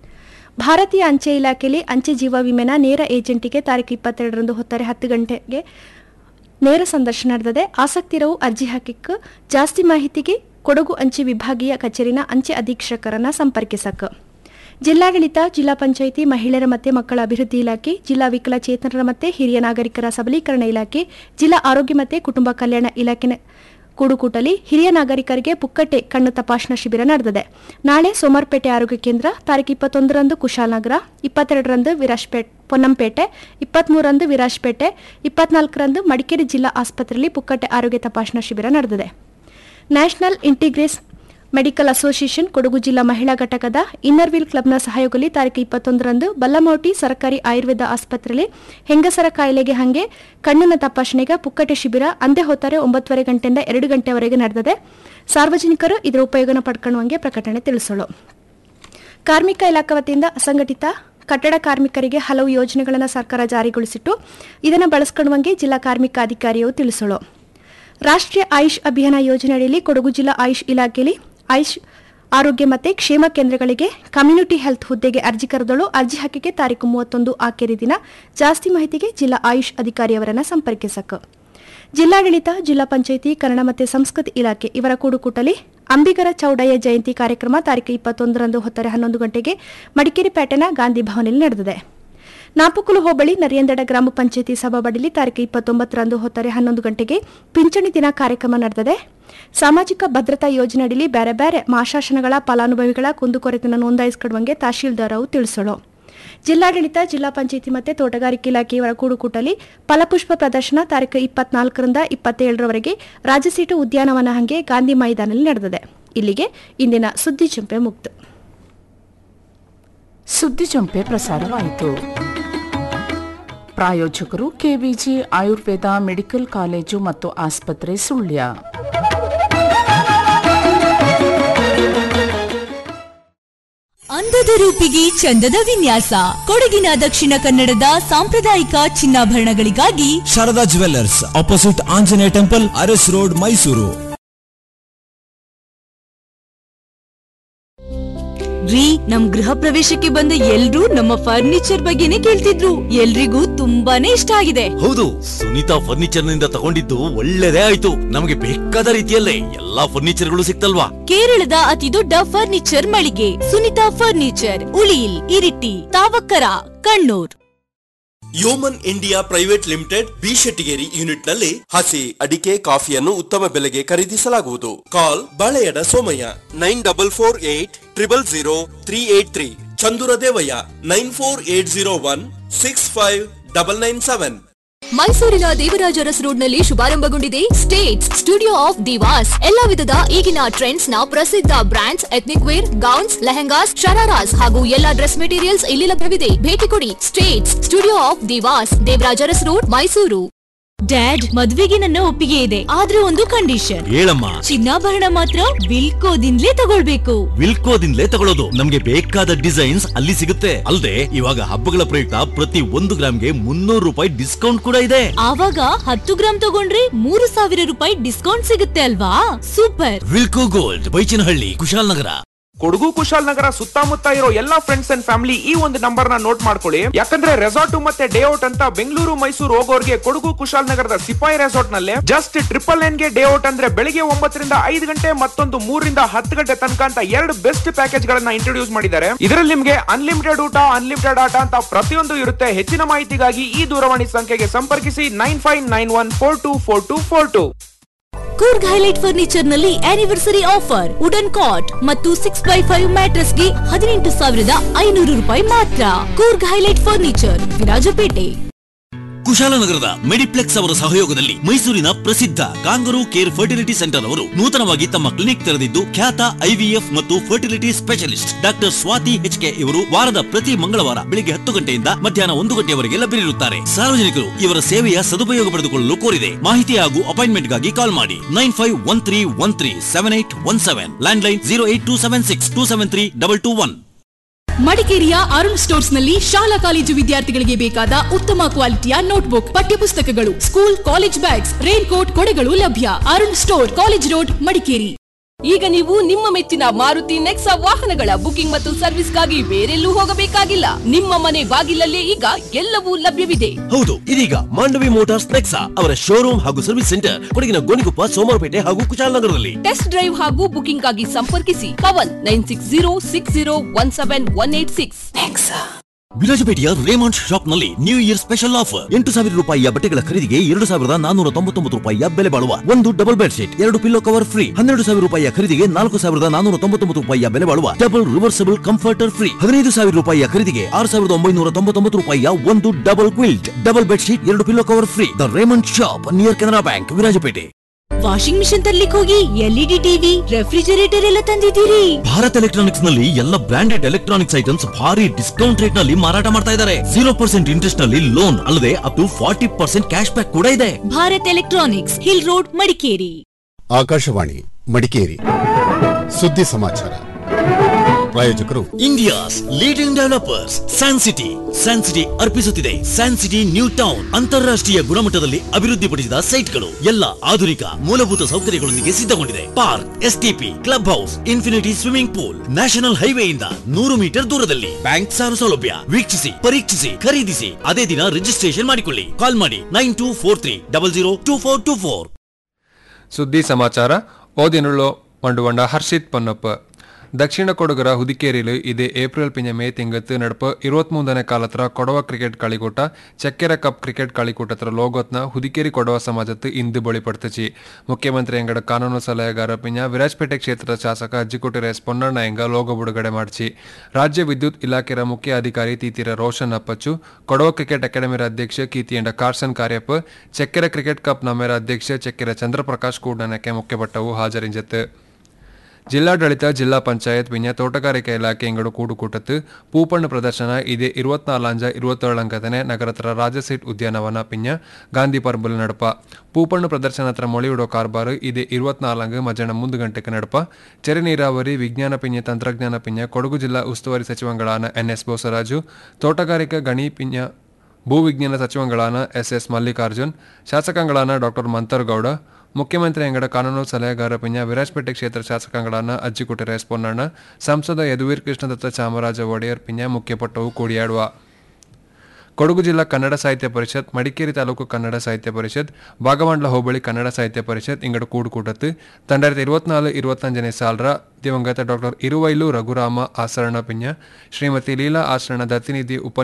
Speaker 14: ಭಾರತೀಯ ಅಂಚೆ ಇಲಾಖೆಯಲ್ಲಿ ಅಂಚೆ ಜೀವ ವಿಮೆನ ನೇರ ಏಜೆಂಟಿಗೆ ತಾರೀಕು ಇಪ್ಪತ್ತೆರಡರಂದು ಹೊತ್ತರೆ ಹತ್ತು ಗಂಟೆಗೆ ನೇರ ಸಂದರ್ಶನ ನಡೆದಿದೆ ಆಸಕ್ತಿರವು ಅರ್ಜಿ ಹಾಕಿಕ್ಕೆ ಜಾಸ್ತಿ ಮಾಹಿತಿಗೆ ಕೊಡಗು ಅಂಚೆ ವಿಭಾಗೀಯ ಕಚೇರಿನ ಅಂಚೆ ಅಧೀಕ್ಷಕರನ್ನ ಸಂಪರ್ಕಿಸಕ ಜಿಲ್ಲಾಡಳಿತ ಜಿಲ್ಲಾ ಪಂಚಾಯಿತಿ ಮಹಿಳೆಯರ ಮತ್ತು ಮಕ್ಕಳ ಅಭಿವೃದ್ಧಿ ಇಲಾಖೆ ಜಿಲ್ಲಾ ವಿಕಲಚೇತನರ ಮತ್ತು ಹಿರಿಯ ನಾಗರಿಕರ ಸಬಲೀಕರಣ ಇಲಾಖೆ ಜಿಲ್ಲಾ ಆರೋಗ್ಯ ಮತ್ತು ಕುಟುಂಬ ಕಲ್ಯಾಣ ಇಲಾಖೆ ಕೂಡುಕೂಟಲಿ ಹಿರಿಯ ನಾಗರಿಕರಿಗೆ ಪುಕ್ಕಟ್ಟೆ ಕಣ್ಣು ತಪಾಸಣಾ ಶಿಬಿರ ನಡೆದಿದೆ ನಾಳೆ ಸೋಮರ್ಪೇಟೆ ಆರೋಗ್ಯ ಕೇಂದ್ರ ತಾರೀಕು ಇಪ್ಪತ್ತೊಂದರಂದು ಕುಶಾಲನಗರ ಇಪ್ಪತ್ತೆರಡರಂದು ವಿರಾಜ್ಪೇಟೆ ಪೊನ್ನಂಪೇಟೆ ಇಪ್ಪತ್ಮೂರರಂದು ವಿರಾಜ್ಪೇಟೆ ಇಪ್ಪತ್ನಾಲ್ಕರಂದು ಮಡಿಕೇರಿ ಜಿಲ್ಲಾ ಆಸ್ಪತ್ರೆಯಲ್ಲಿ ಪುಕ್ಕಟ್ಟೆ ಆರೋಗ್ಯ ತಪಾಸಣಾ ಶಿಬಿರ ನಡೆದಿದೆ national integrated medical association Kodagu ಜಿಲ್ಲಾ ಮಹಿಳಾ ಘಟಕದ ಇನ್ನರ್ವಿಲ್ ಕ್ಲಬ್ನ ಸಹಯೋಗದಲ್ಲಿ ತಾರೀಕು ಇಪ್ಪತ್ತೊಂದರಂದು ಬಲ್ಲಮೌಟಿ ಸರ್ಕಾರಿ ಆಯುರ್ವೇದ ಆಸ್ಪತ್ರೆಯಲ್ಲಿ ಹೆಂಗಸರ ಕಾಯಿಲೆಗೆ ಹಂಗೆ ಕಣ್ಣಿನ ತಪಾಸಣೆಗೆ ಪುಕ್ಕಟೆ ಶಿಬಿರ ಅಂದೇ ಹೊತ್ತಾರೆ ಒಂಬತ್ತುವರೆ ಗಂಟೆಯಿಂದ ಎರಡು ಗಂಟೆವರೆಗೆ ನಡೆದಿದೆ ಸಾರ್ವಜನಿಕರು ಇದರ ಉಪಯೋಗನ ಪಡ್ಕೊಳ್ಳುವಂಗೆ ಪ್ರಕಟಣೆ ತಿಳಿಸಲು ಕಾರ್ಮಿಕ ಇಲಾಖೆ ವತಿಯಿಂದ ಅಸಂಘಟಿತ ಕಟ್ಟಡ ಕಾರ್ಮಿಕರಿಗೆ ಹಲವು ಯೋಜನೆಗಳನ್ನು ಸರ್ಕಾರ ಜಾರಿಗೊಳಿಸಿಟ್ಟು ಇದನ್ನು ಬಳಸಿಕೊಳ್ಳುವಂಗೆ ಜಿಲ್ಲಾ ಕಾರ್ಮಿಕ ಅಧಿಕಾರಿಯು ತಿಳಿಸಲು ರಾಷ್ಟ್ರೀಯ ಆಯುಷ್ ಅಭಿಯಾನ ಯೋಜನೆಯಡಿಯಲ್ಲಿ ಕೊಡಗು ಜಿಲ್ಲಾ ಆಯುಷ್ ಇಲಾಖೆಯಲ್ಲಿ ಆಯುಷ್ ಆರೋಗ್ಯ ಮತ್ತು ಕ್ಷೇಮ ಕೇಂದ್ರಗಳಿಗೆ ಕಮ್ಯುನಿಟಿ ಹೆಲ್ತ್ ಹುದ್ದೆಗೆ ಅರ್ಜಿ ಕರೆದಳು ಅರ್ಜಿ ಹಾಕಿಕೆ ತಾರೀಕು ಮೂವತ್ತೊಂದು ಆಖರಿ ದಿನ ಜಾಸ್ತಿ ಮಾಹಿತಿಗೆ ಜಿಲ್ಲಾ ಆಯುಷ್ ಅಧಿಕಾರಿಯವರನ್ನು ಸಂಪರ್ಕಿಸಕ ಜಿಲ್ಲಾಡಳಿತ ಜಿಲ್ಲಾ ಪಂಚಾಯಿತಿ ಕನ್ನಡ ಮತ್ತು ಸಂಸ್ಕೃತಿ ಇಲಾಖೆ ಇವರ ಕೂಡುಕೂಟಲಿ ಅಂಬಿಗರ ಚೌಡಯ್ಯ ಜಯಂತಿ ಕಾರ್ಯಕ್ರಮ ತಾರೀಕು ಇಪ್ಪತ್ತೊಂದರಂದು ಹೊತ್ತರೆ ಹನ್ನೊಂದು ಗಂಟೆಗೆ ಮಡಿಕೇರಿ ಪೇಟೆನ ಗಾಂಧಿ ಭವನದಲ್ಲಿ ನಡೆದಿದೆ ನಾಪುಕುಲು ಹೋಬಳಿ ನರಿಯಂದಡ ಗ್ರಾಮ ಪಂಚಾಯತಿ ಸಭಾಬಡಿಲಿ ತಾರೀಕು ಇಪ್ಪತ್ತೊಂಬತ್ತರಂದು ಹೊತ್ತಾರೆ ಹನ್ನೊಂದು ಗಂಟೆಗೆ ಪಿಂಚಣಿ ದಿನ ಕಾರ್ಯಕ್ರಮ ನಡೆದಿದೆ ಸಾಮಾಜಿಕ ಭದ್ರತಾ ಯೋಜನೆಯಡಿಲಿ ಬೇರೆ ಬೇರೆ ಮಾಶಾಸನಗಳ ಫಲಾನುಭವಿಗಳ ಕುಂದುಕೊರತೆಯನ್ನು ನೋಂದಾಯಿಸಿಕೊಡುವಂಗೆ ತಹಶೀಲ್ದಾರ್ ಅವು ತಿಳಿಸೋಳು ಜಿಲ್ಲಾಡಳಿತ ಜಿಲ್ಲಾ ಪಂಚಾಯಿತಿ ಮತ್ತು ತೋಟಗಾರಿಕೆ ಇಲಾಖೆಯವರ ಕೂಡುಕೂಟಲಿ ಫಲಪುಷ್ಪ ಪ್ರದರ್ಶನ ತಾರೀಕು ಇಪ್ಪತ್ನಾಲ್ಕರಿಂದ ಇಪ್ಪತ್ತೇಳರವರೆಗೆ ರಾಜಸೀಟು ಉದ್ಯಾನವನ ಹಂಗೆ ಗಾಂಧಿ ಮೈದಾನಲ್ಲಿ ನಡೆದಿದೆ ಇಲ್ಲಿಗೆ ಇಂದಿನ ಸುದ್ದಿ ಚಂಪೆ ಮುಕ್ತ
Speaker 5: ಸುದ್ದಿ ಜಂಪೆ ಪ್ರಸಾರವಾಯಿತು ಪ್ರಾಯೋಜಕರು ಕೆವಿಜಿ ಆಯುರ್ವೇದ ಮೆಡಿಕಲ್ ಕಾಲೇಜು ಮತ್ತು ಆಸ್ಪತ್ರೆ ಸುಳ್ಯ
Speaker 15: ಅಂದದ ರೂಪಿಗೆ ಚಂದದ ವಿನ್ಯಾಸ ಕೊಡಗಿನ ದಕ್ಷಿಣ ಕನ್ನಡದ ಸಾಂಪ್ರದಾಯಿಕ ಚಿನ್ನಾಭರಣಗಳಿಗಾಗಿ
Speaker 16: Sharada jewellers opposite Anjaneya temple Aras road Mysuru
Speaker 15: ರೀ ನಮ್ ಗೃಹ ಪ್ರವೇಶಕ್ಕೆ ಬಂದ ಎಲ್ರೂ ನಮ್ಮ ಫರ್ನಿಚರ್ ಬಗ್ಗೆನೇ ಕೇಳ್ತಿದ್ರು ಎಲ್ರಿಗೂ ತುಂಬಾನೇ ಇಷ್ಟ ಆಗಿದೆ
Speaker 17: ಹೌದು ಸುನೀತಾ ಫರ್ನಿಚರ್ ನಿಂದ ತಗೊಂಡಿದ್ದು ಒಳ್ಳೆದೇ ಆಯ್ತು ನಮಗೆ ಬೇಕಾದ ರೀತಿಯಲ್ಲೇ ಎಲ್ಲಾ ಫರ್ನಿಚರ್ಗಳು ಸಿಕ್ತಲ್ವಾ
Speaker 15: ಕೇರಳದ ಅತಿ ದೊಡ್ಡ ಫರ್ನಿಚರ್ ಮಳಿಗೆ Sunitha furniture Uliyil Iritty Thavakkara Kannur
Speaker 18: yeoman India private limited B Shettigeri unit ನಲ್ಲಿ ಹಸಿ ಅಡಿಕೆ ಕಾಫಿಯನ್ನು ಉತ್ತಮ ಬೆಲೆಗೆ ಖರೀದಿಸಲಾಗುವುದು call Baleyada Somaiah nine double four eight triple zero three eight three Chandura Devaiah nine four eight zero one six five double nine seven
Speaker 2: ಮೈಸೂರಿನ ದೇವರಾಜ ಅರಸ್ ರೋಡ್ನಲ್ಲಿ ಶುಭಾರಂಭಗೊಂಡಿದೆ ಸ್ಟೇಟ್ಸ್ ಸ್ಟುಡಿಯೋ ಆಫ್ ದಿವಾಸ್ ಎಲ್ಲಾ ವಿಧದ ಈಗಿನ ಟ್ರೆಂಡ್ಸ್ ನ ಪ್ರಸಿದ್ಧ brands ethnic wear gowns lehengas shararas ಹಾಗೂ ಎಲ್ಲಾ ಡ್ರೆಸ್ ಮೆಟೀರಿಯಲ್ಸ್ ಇಲ್ಲಿ ಲಭ್ಯವಿದೆ ಭೇಟಿ ಕೊಡಿ states studio of divas Devaraja Aras road Mysuru
Speaker 15: dad ಮದ್ವೆಗೆ ನನ್ನ ಒಪ್ಪಿಗೆ ಇದೆ ಆದ್ರೆ ಒಂದು ಕಂಡೀಷನ್
Speaker 17: ಹೇಳಮ್ಮ
Speaker 15: ಚಿನ್ನಾಭರಣ ಮಾತ್ರ ವಿಲ್ಕೋದಿಂದಲೇ ತಗೊಳ್ಬೇಕು
Speaker 17: ವಿಲ್ಕೋದಿಂದಲೇ ತಗೊಳ್ಳೋದು ನಮ್ಗೆ ಬೇಕಾದ ಡಿಸೈನ್ಸ್ ಅಲ್ಲಿ ಸಿಗುತ್ತೆ ಅಲ್ಲದೆ ಇವಾಗ ಹಬ್ಬಗಳ ಪ್ರಯುಕ್ತ ಪ್ರತಿ ಒಂದು ಗ್ರಾಮ್ಗೆ ಮುನ್ನೂರು ರೂಪಾಯಿ ಡಿಸ್ಕೌಂಟ್ ಕೂಡ ಇದೆ
Speaker 15: ಆವಾಗ ಹತ್ತು ಗ್ರಾಮ್ ತಗೊಂಡ್ರೆ ಮೂರು ಸಾವಿರ ರೂಪಾಯಿ ಡಿಸ್ಕೌಂಟ್ ಸಿಗುತ್ತೆ ಅಲ್ವಾ super
Speaker 17: wilco gold Baichanahalli Kushalnagar
Speaker 19: Kodagu Kushalnagar ಸುತ್ತಮುತ್ತ ಇರೋ ಎಲ್ಲಾ ಫ್ರೆಂಡ್ಸ್ ಅಂಡ್ ಫ್ಯಾಮಿಲಿ ಈ ಒಂದು ನಂಬರ್ ನ ನೋಟ್ ಮಾಡ್ಕೊಳ್ಳಿ ಯಾಕಂದ್ರೆ ರೆಸಾರ್ಟ್ ಮತ್ತೆ ಡೇ ಔಟ್ ಅಂತ ಬೆಂಗಳೂರು ಮೈಸೂರು ಹೋಗೋರ್ಗೆ ಕೊಡಗು ಕುಶಾಲನಗರದ ಸಿಪಾಯಿ ರೆಸಾರ್ಟ್ ನಲ್ಲಿ ಜಸ್ಟ್ ಟ್ರಿಪಲ್ ನೈನ್ ಗೆ ಡೇ ಔಟ್ ಅಂದ್ರೆ ಬೆಳಿಗ್ಗೆ ಒಂಬತ್ತರಿಂದ ಐದು ಗಂಟೆ ಮತ್ತೊಂದು ಮೂರರಿಂದ ಹತ್ತು ಗಂಟೆ ತನಕ ಅಂತ ಎರಡು ಬೆಸ್ಟ್ ಪ್ಯಾಕೇಜ್ ಗಳನ್ನ ಇಂಟ್ರೊಡ್ಯೂಸ್ ಮಾಡಿದ್ದಾರೆ ಇದರಲ್ಲಿ ನಿಮ್ಗೆ ಅನ್ಲಿಮಿಟೆಡ್ ಊಟ ಅನ್ಲಿಮಿಟೆಡ್ ಆಟ ಅಂತ ಪ್ರತಿಯೊಂದು ಇರುತ್ತೆ ಹೆಚ್ಚಿನ ಮಾಹಿತಿಗಾಗಿ ಈ ದೂರವಾಣಿ ಸಂಖ್ಯೆಗೆ ಸಂಪರ್ಕಿಸಿ nine five nine one four two four two four two
Speaker 15: Coorg highlight furniture ನಲ್ಲಿ ಆನಿವರ್ಸರಿ ಆಫರ್ ವುಡನ್ ಕಾಟ್ ಮತ್ತು ಸಿಕ್ಸ್ ಬೈ ಫೈವ್ ಮ್ಯಾಟ್ರಸ್ ಗೆ ಹದಿನೆಂಟು ಸಾವಿರದ ಐನೂರು ರೂಪಾಯಿ ಮಾತ್ರ ಕೂರ್ಗ್ ಹೈಲೈಟ್ ಫರ್ನಿಚರ್ ವಿರಾಜಪೇಟೆ
Speaker 17: ಕುಶಾಲನಗರದ ಮೆಡಿಪ್ಲೆಕ್ಸ್ ಅವರ ಸಹಯೋಗದಲ್ಲಿ ಮೈಸೂರಿನ ಪ್ರಸಿದ್ಧ ಕಾಂಗರು ಕೇರ್ ಫರ್ಟಿಲಿಟಿ ಸೆಂಟರ್ ಅವರು ನೂತನವಾಗಿ ತಮ್ಮ ಕ್ಲಿನಿಕ್ ತೆರೆದಿದ್ದು ಖ್ಯಾತ ಐವಿಎಫ್ ಮತ್ತು fertility specialist doctor Swathi HK ಇವರು ವಾರದ ಪ್ರತಿ ಮಂಗಳವಾರ ಬೆಳಿಗ್ಗೆ ಹತ್ತು ಗಂಟೆಯಿಂದ ಮಧ್ಯಾಹ್ನ ಒಂದು ಗಂಟೆಯವರೆಗೆ ಲಭ್ಯರಿರುತ್ತಾರೆ ಸಾರ್ವಜನಿಕರು ಇವರ ಸೇವೆಯ ಸದುಪಯೋಗ ಪಡೆದುಕೊಳ್ಳಲು ಕೋರಿದೆ ಮಾಹಿತಿ ಹಾಗೂ ಅಪಾಯಿಂಟ್ಮೆಂಟ್ಗಾಗಿ ಕಾಲ್ ಮಾಡಿ nine five one three one three seven eight one seven landline zero eight two seven six two seven three double two one
Speaker 20: ಮಡಿಕೇರಿಯ ಅರುಣ್ ಸ್ಟೋರ್ಸ್ ನಲ್ಲಿ ಶಾಲಾ ಕಾಲೇಜು ವಿದ್ಯಾರ್ಥಿಗಳಿಗೆ ಬೇಕಾದ ಉತ್ತಮ ಕ್ವಾಲಿಟಿಯ ನೋಟ್ಬುಕ್ ಪಠ್ಯಪುಸ್ತಕಗಳು school college bags rain coat ಕೊಡೆಗಳು ಲಭ್ಯ Arun store college road Madikeri
Speaker 21: ಈಗ ನೀವು ನಿಮ್ಮ ಮೆಚ್ಚಿನ ಮಾರುತಿ ನೆಕ್ಸಾ ವಾಹನಗಳ ಬುಕಿಂಗ್ ಮತ್ತು ಸರ್ವಿಸ್ಗಾಗಿ ಬೇರೆಲ್ಲೂ ಹೋಗಬೇಕಾಗಿಲ್ಲ ನಿಮ್ಮ ಮನೆ ಬಾಗಿಲಲ್ಲೇ ಈಗ ಎಲ್ಲವೂ ಲಭ್ಯವಿದೆ
Speaker 17: ಹೌದು ಇದೀಗ ಮಾಂಡವಿ ಮೋಟಾರ್ಸ್ ನೆಕ್ಸಾ ಅವರ ಶೋರೂಮ್ ಹಾಗೂ ಸರ್ವಿಸ್ ಸೆಂಟರ್ ಕೊಡಗಿನ ಗೋಣಿಕೊಪ್ಪ ಸೋಮವಾರಪೇಟೆ ಹಾಗೂ ಕುಶಾಲನಗರದಲ್ಲಿ
Speaker 21: ಟೆಸ್ಟ್ ಡ್ರೈವ್ ಹಾಗೂ ಬುಕಿಂಗ್ ಆಗಿ ಸಂಪರ್ಕಿಸಿ Pavan nine six zero six zero one seven one eight six
Speaker 17: ವಿರಾಜಪೇಟೆಯ ರೇಮಂಡ್ ಶಾಪ್ ನಲ್ಲಿ ನ್ಯೂ ಇಯರ್ ಸ್ಪೆಷಲ್ ಆಫರ್ ಎಂಟು ಸಾವಿರ ರೂಪಾಯಿಯ ಬಟ್ಟೆಗಳ ಖರೀದಿಗೆ ಎರಡು ಸಾವಿರದ ನಾನೂರ ತೊಂಬತ್ತೊಂಬತ್ತು ರೂಪಾಯಿಯ ಬೆಲೆ ಬಾಳುವ ಒಂದು ಡಬಲ್ ಬೆಡ್ ಶೀಟ್ ಎರಡು ಪಿಲ್ಲೋ ಕವರ್ ಫ್ರೀ ಹನ್ನೆರಡು ಸಾವಿರ ರೂಪಾಯಿಯ ಖರೀದಿಗೆ ನಾಲ್ಕು ಸಾವಿರದ ನಾನೂರ ತೊಂಬತ್ತೊಂಬತ್ತು ರೂಪಾಯಿಯ ಬೆಲೆ ಬಾಳುವ ಡಬಲ್ ರಿವರ್ಸಬಲ್ ಕಂಫರ್ಟರ್ ಫ್ರೀ ಹದಿನೈದು ಸಾವಿರ ರೂಪಾಯಿಯ ಖರೀದಿಗೆ ಆರು ಸಾವಿರದ ಒಂಬೈನೂರ ತೊಂಬತ್ತೊಂಬತ್ತು ರೂಪಾಯಿಯ ಒಂದು double quilt double bed sheet ಎರಡು pillow cover free the Raymond shop near Canara bank Virajpet
Speaker 15: washing machine ತರ್ಲಿಕ್ಕೆ ಹೋಗಿ ಎಲ್ಇಡಿ ಟಿವಿ ರೆಫ್ರಿಜರೇಟರ್ ಎಲ್ಲ ತಂದಿದ್ದೀರಿ
Speaker 17: ಭಾರತ್ ಎಲೆಕ್ಟ್ರಾನಿಕ್ಸ್ ನಲ್ಲಿ ಎಲ್ಲ ಬ್ರಾಂಡೆಡ್ ಎಲೆಕ್ಟ್ರಾನಿಕ್ಸ್ ಐಟಮ್ಸ್ ಭಾರಿ ಡಿಸ್ಕೌಂಟ್ ರೇಟ್ ನಲ್ಲಿ ಮಾರಾಟ ಮಾಡ್ತಾ ಇದ್ದಾರೆ ಜೀರೋ ಪರ್ಸೆಂಟ್ ಇಂಟ್ರೆಸ್ಟ್ ನಲ್ಲಿ ಲೋನ್ ಅಲ್ಲದೆ up to forty percent cash back ಕೂಡ ಇದೆ
Speaker 15: Bharat electronics hill road Madikeri
Speaker 22: Akashvani Madikeri ಸುದ್ದಿ ಸಮಾಚಾರ ಪ್ರಾಯೋಜಕರು
Speaker 17: India's leading developers San City San City ಅರ್ಪಿಸುತ್ತಿದೆ ಸ್ಯಾನ್ ಸಿಟಿ ನ್ಯೂ ಟೌನ್ ಅಂತಾರಾಷ್ಟ್ರೀಯ ಗುಣಮಟ್ಟದಲ್ಲಿ ಅಭಿವೃದ್ಧಿಪಡಿಸಿದ ಸೈಟ್ಗಳು ಎಲ್ಲ ಆಧುನಿಕ ಮೂಲಭೂತ ಸೌಕರ್ಯಗಳೊಂದಿಗೆ ಸಿದ್ಧಗೊಂಡಿದೆ park STP club house infinity swimming pool national ಹೈವೇಯಿಂದ ನೂರು ಮೀಟರ್ ದೂರದಲ್ಲಿ ಬ್ಯಾಂಕ್ ಸಾಲ ಸೌಲಭ್ಯ ವೀಕ್ಷಿಸಿ ಪರೀಕ್ಷಿಸಿ ಖರೀದಿಸಿ ಅದೇ ದಿನ ರಿಜಿಸ್ಟ್ರೇಷನ್ ಮಾಡಿಕೊಳ್ಳಿ ಕಾಲ್ ಮಾಡಿ nine two four three double zero two four two four
Speaker 23: ಸುದ್ದಿ ಸಮಾಚಾರ ಓದಿನುಳ್ಳು ಮಂಡುವಂಡ ಹರ್ಷಿತ್ ಪೊನ್ನಪ್ಪ
Speaker 1: ದಕ್ಷಿಣ ಕೊಡಗರ ಹುದಿಕೇರಿಲು ಇದೇ ಏಪ್ರಿಲ್ ಪಿಂಜ ಮೇ ತಿಂಗತ್ತು ನಡಪ ಇರುವತ್ಮೂಂದನೇ ಕಾಲತ್ರ ಕೊಡವ ಕ್ರಿಕೆಟ್ കളിക്കൂട്ട ചെക്കര കപ്പ് ക്രിക്കറ്റ് കളിക്കൂട്ടത്ര ലോകത്ന ಹುದಿಕೇರಿ ಕೊಡವ ಸಮಾಜತ್ತು ಇಂದು ಬಳಿಪಡ್ತಚಿ ಮುಖ್ಯಮಂತ್ರಿ ಎಂಗಡ ಕಾನೂನು ಸಲಹೆಗಾರ ಪಿಂಜ ವಿರಾಜಪೇಟೆ ಕ್ಷೇತ್ರದ ಶಾಸಕ ಅಜ್ಜಿಕೋಟೆ ರೇಸ್ ಪೊನ್ನಣ್ಣ ಎಂಗ ಲೋಗೋ ಬಿಡುಗಡೆ ಮಾಡಿಸಿ ರಾಜ್ಯ ವಿದ್ಯುತ್ ಇಲಾಖೆಯ ಮುಖ್ಯ ಅಧಿಕಾರಿ ತೀತಿರ ರೋಷನ್ ಅಪ್ಪಚ್ಚು ಕೊಡವ ಕ್ರಿಕೆಟ್ ಅಕಾಡೆಮಿರ ಅಧ್ಯಕ್ಷ Keethiyanda Carson Kariappa Chekkera cricket cup ನಮ್ಮೆರ ಅಧ್ಯಕ್ಷ ಚೆಕ್ಕೆರ ಚಂದ್ರಪ್ರಕಾಶ್ ಕೂಡನಕ್ಕೆ ಮುಖ್ಯಪಟ್ಟವು ಹಾಜರಿಂಜತ್ತು ಜಿಲ್ಲಾಡಳಿತ ಜಿಲ್ಲಾ ಪಂಚಾಯತ್ ವಿನ್ಯ ತೋಟಗಾರಿಕೆ ಇಲಾಖೆ ಇಂಗಡು ಕೂಡುಕೂಟತ್ತು ಪೂಪಣ್ಣ ಪ್ರದರ್ಶನ ಇದೇ ഇരുപത്തിനാലാഞ്ച ഇരുപത്തേഴങ്കതനെ നഗരത്ര രാജസീറ്റ് ഉദ്യാനവന പിഞ്ഞ ഗാന്ധി പറമ്പിൽ നടപ്പ പൂപ്പണ്ണ പ്രദർശനത്ര ಮೊಳಿಯುಡೋ ಕಾರ್ಬಾರು ಇದೇ ഇരുപത്തിനാലಂಗ ಮಧ್ಯಾಹ್ನ ಮುಂದು ಗಂಟೆಗೆ ನಡಪ ಚೆರೆ ನೀರಾವರಿ ವಿಜ್ಞಾನ ಪಿಂಜ ತಂತ್ರಜ್ಞಾನ ಪಿಂಜ ಕೊಡಗು ಜಿಲ್ಲಾ ಉಸ್ತುವಾರಿ ಸಚಿವಗಳಾನ ಎನ್ಎಸ್ ಬೋಸರಾಜು ತೋಟಗಾರಿಕಾ ಗಣಿ ಪಿಂಜ ಭೂವಿಜ್ಞಾನ ಸಚಿವಗಳಾನ ಎಸ್ಎಸ್ ಮಲ್ಲಿಕಾರ್ಜುನ್ ಶಾಸಕಗಳಾನ ಡಾಕ್ಟರ್ ಮಂತರ್ಗೌಡ ಮುಖ್ಯಮಂತ್ರಿ ಅಂಗಡ ಕಾನೂನು ಸಲಹೆಗಾರ ಪಿಂಜ ವಿರಾಜಪೇಟೆ ಕ್ಷೇತ್ರ ಶಾಸಕಾಂಗಳಾನ ಅಜ್ಜಿಕುಟೆ ರೇಸ್ ಪೊನ್ನಣ್ಣ ಸಂಸದ ಯದುವೀರ್ ಕೃಷ್ಣದತ್ತ ಚಾಮರಾಜ ಒಡೆಯರ್ ಪಿಂಜ ಮುಖ್ಯಪಟ್ಟವು ಕೂಡಿಯಾಡುವ ಕೊಡಗು ಜಿಲ್ಲಾ ಕನ್ನಡ ಸಾಹಿತ್ಯ ಪರಿಷತ್ ಮಡಿಕೇರಿ ತಾಲೂಕು ಕನ್ನಡ ಸಾಹಿತ್ಯ ಪರಿಷತ್ ಭಾಗಮಂಡಲ ಹೋಬಳಿ ಕನ್ನಡ ಸಾಹಿತ್ಯ ಪರಿಷತ್ ಇಂಗಡ ಕೂಡುಕೂಟತ್ತು ತಂಡಾಯಿರത്തി ഇരുപത്തിനാല് ഇരുപത്തഞ്ചನೇ ಸಾಲರ ದಿವಂಗತ ಡಾಕ್ಟರ್ ಇರುವೈಲು ರಘುರಾಮ ಆಸರಣ ಪಿಂಜ ಶ್ರೀಮತಿ ಲೀಲಾ ಆಸರಣ ದತ್ತಿನಿಧಿ ಉಪ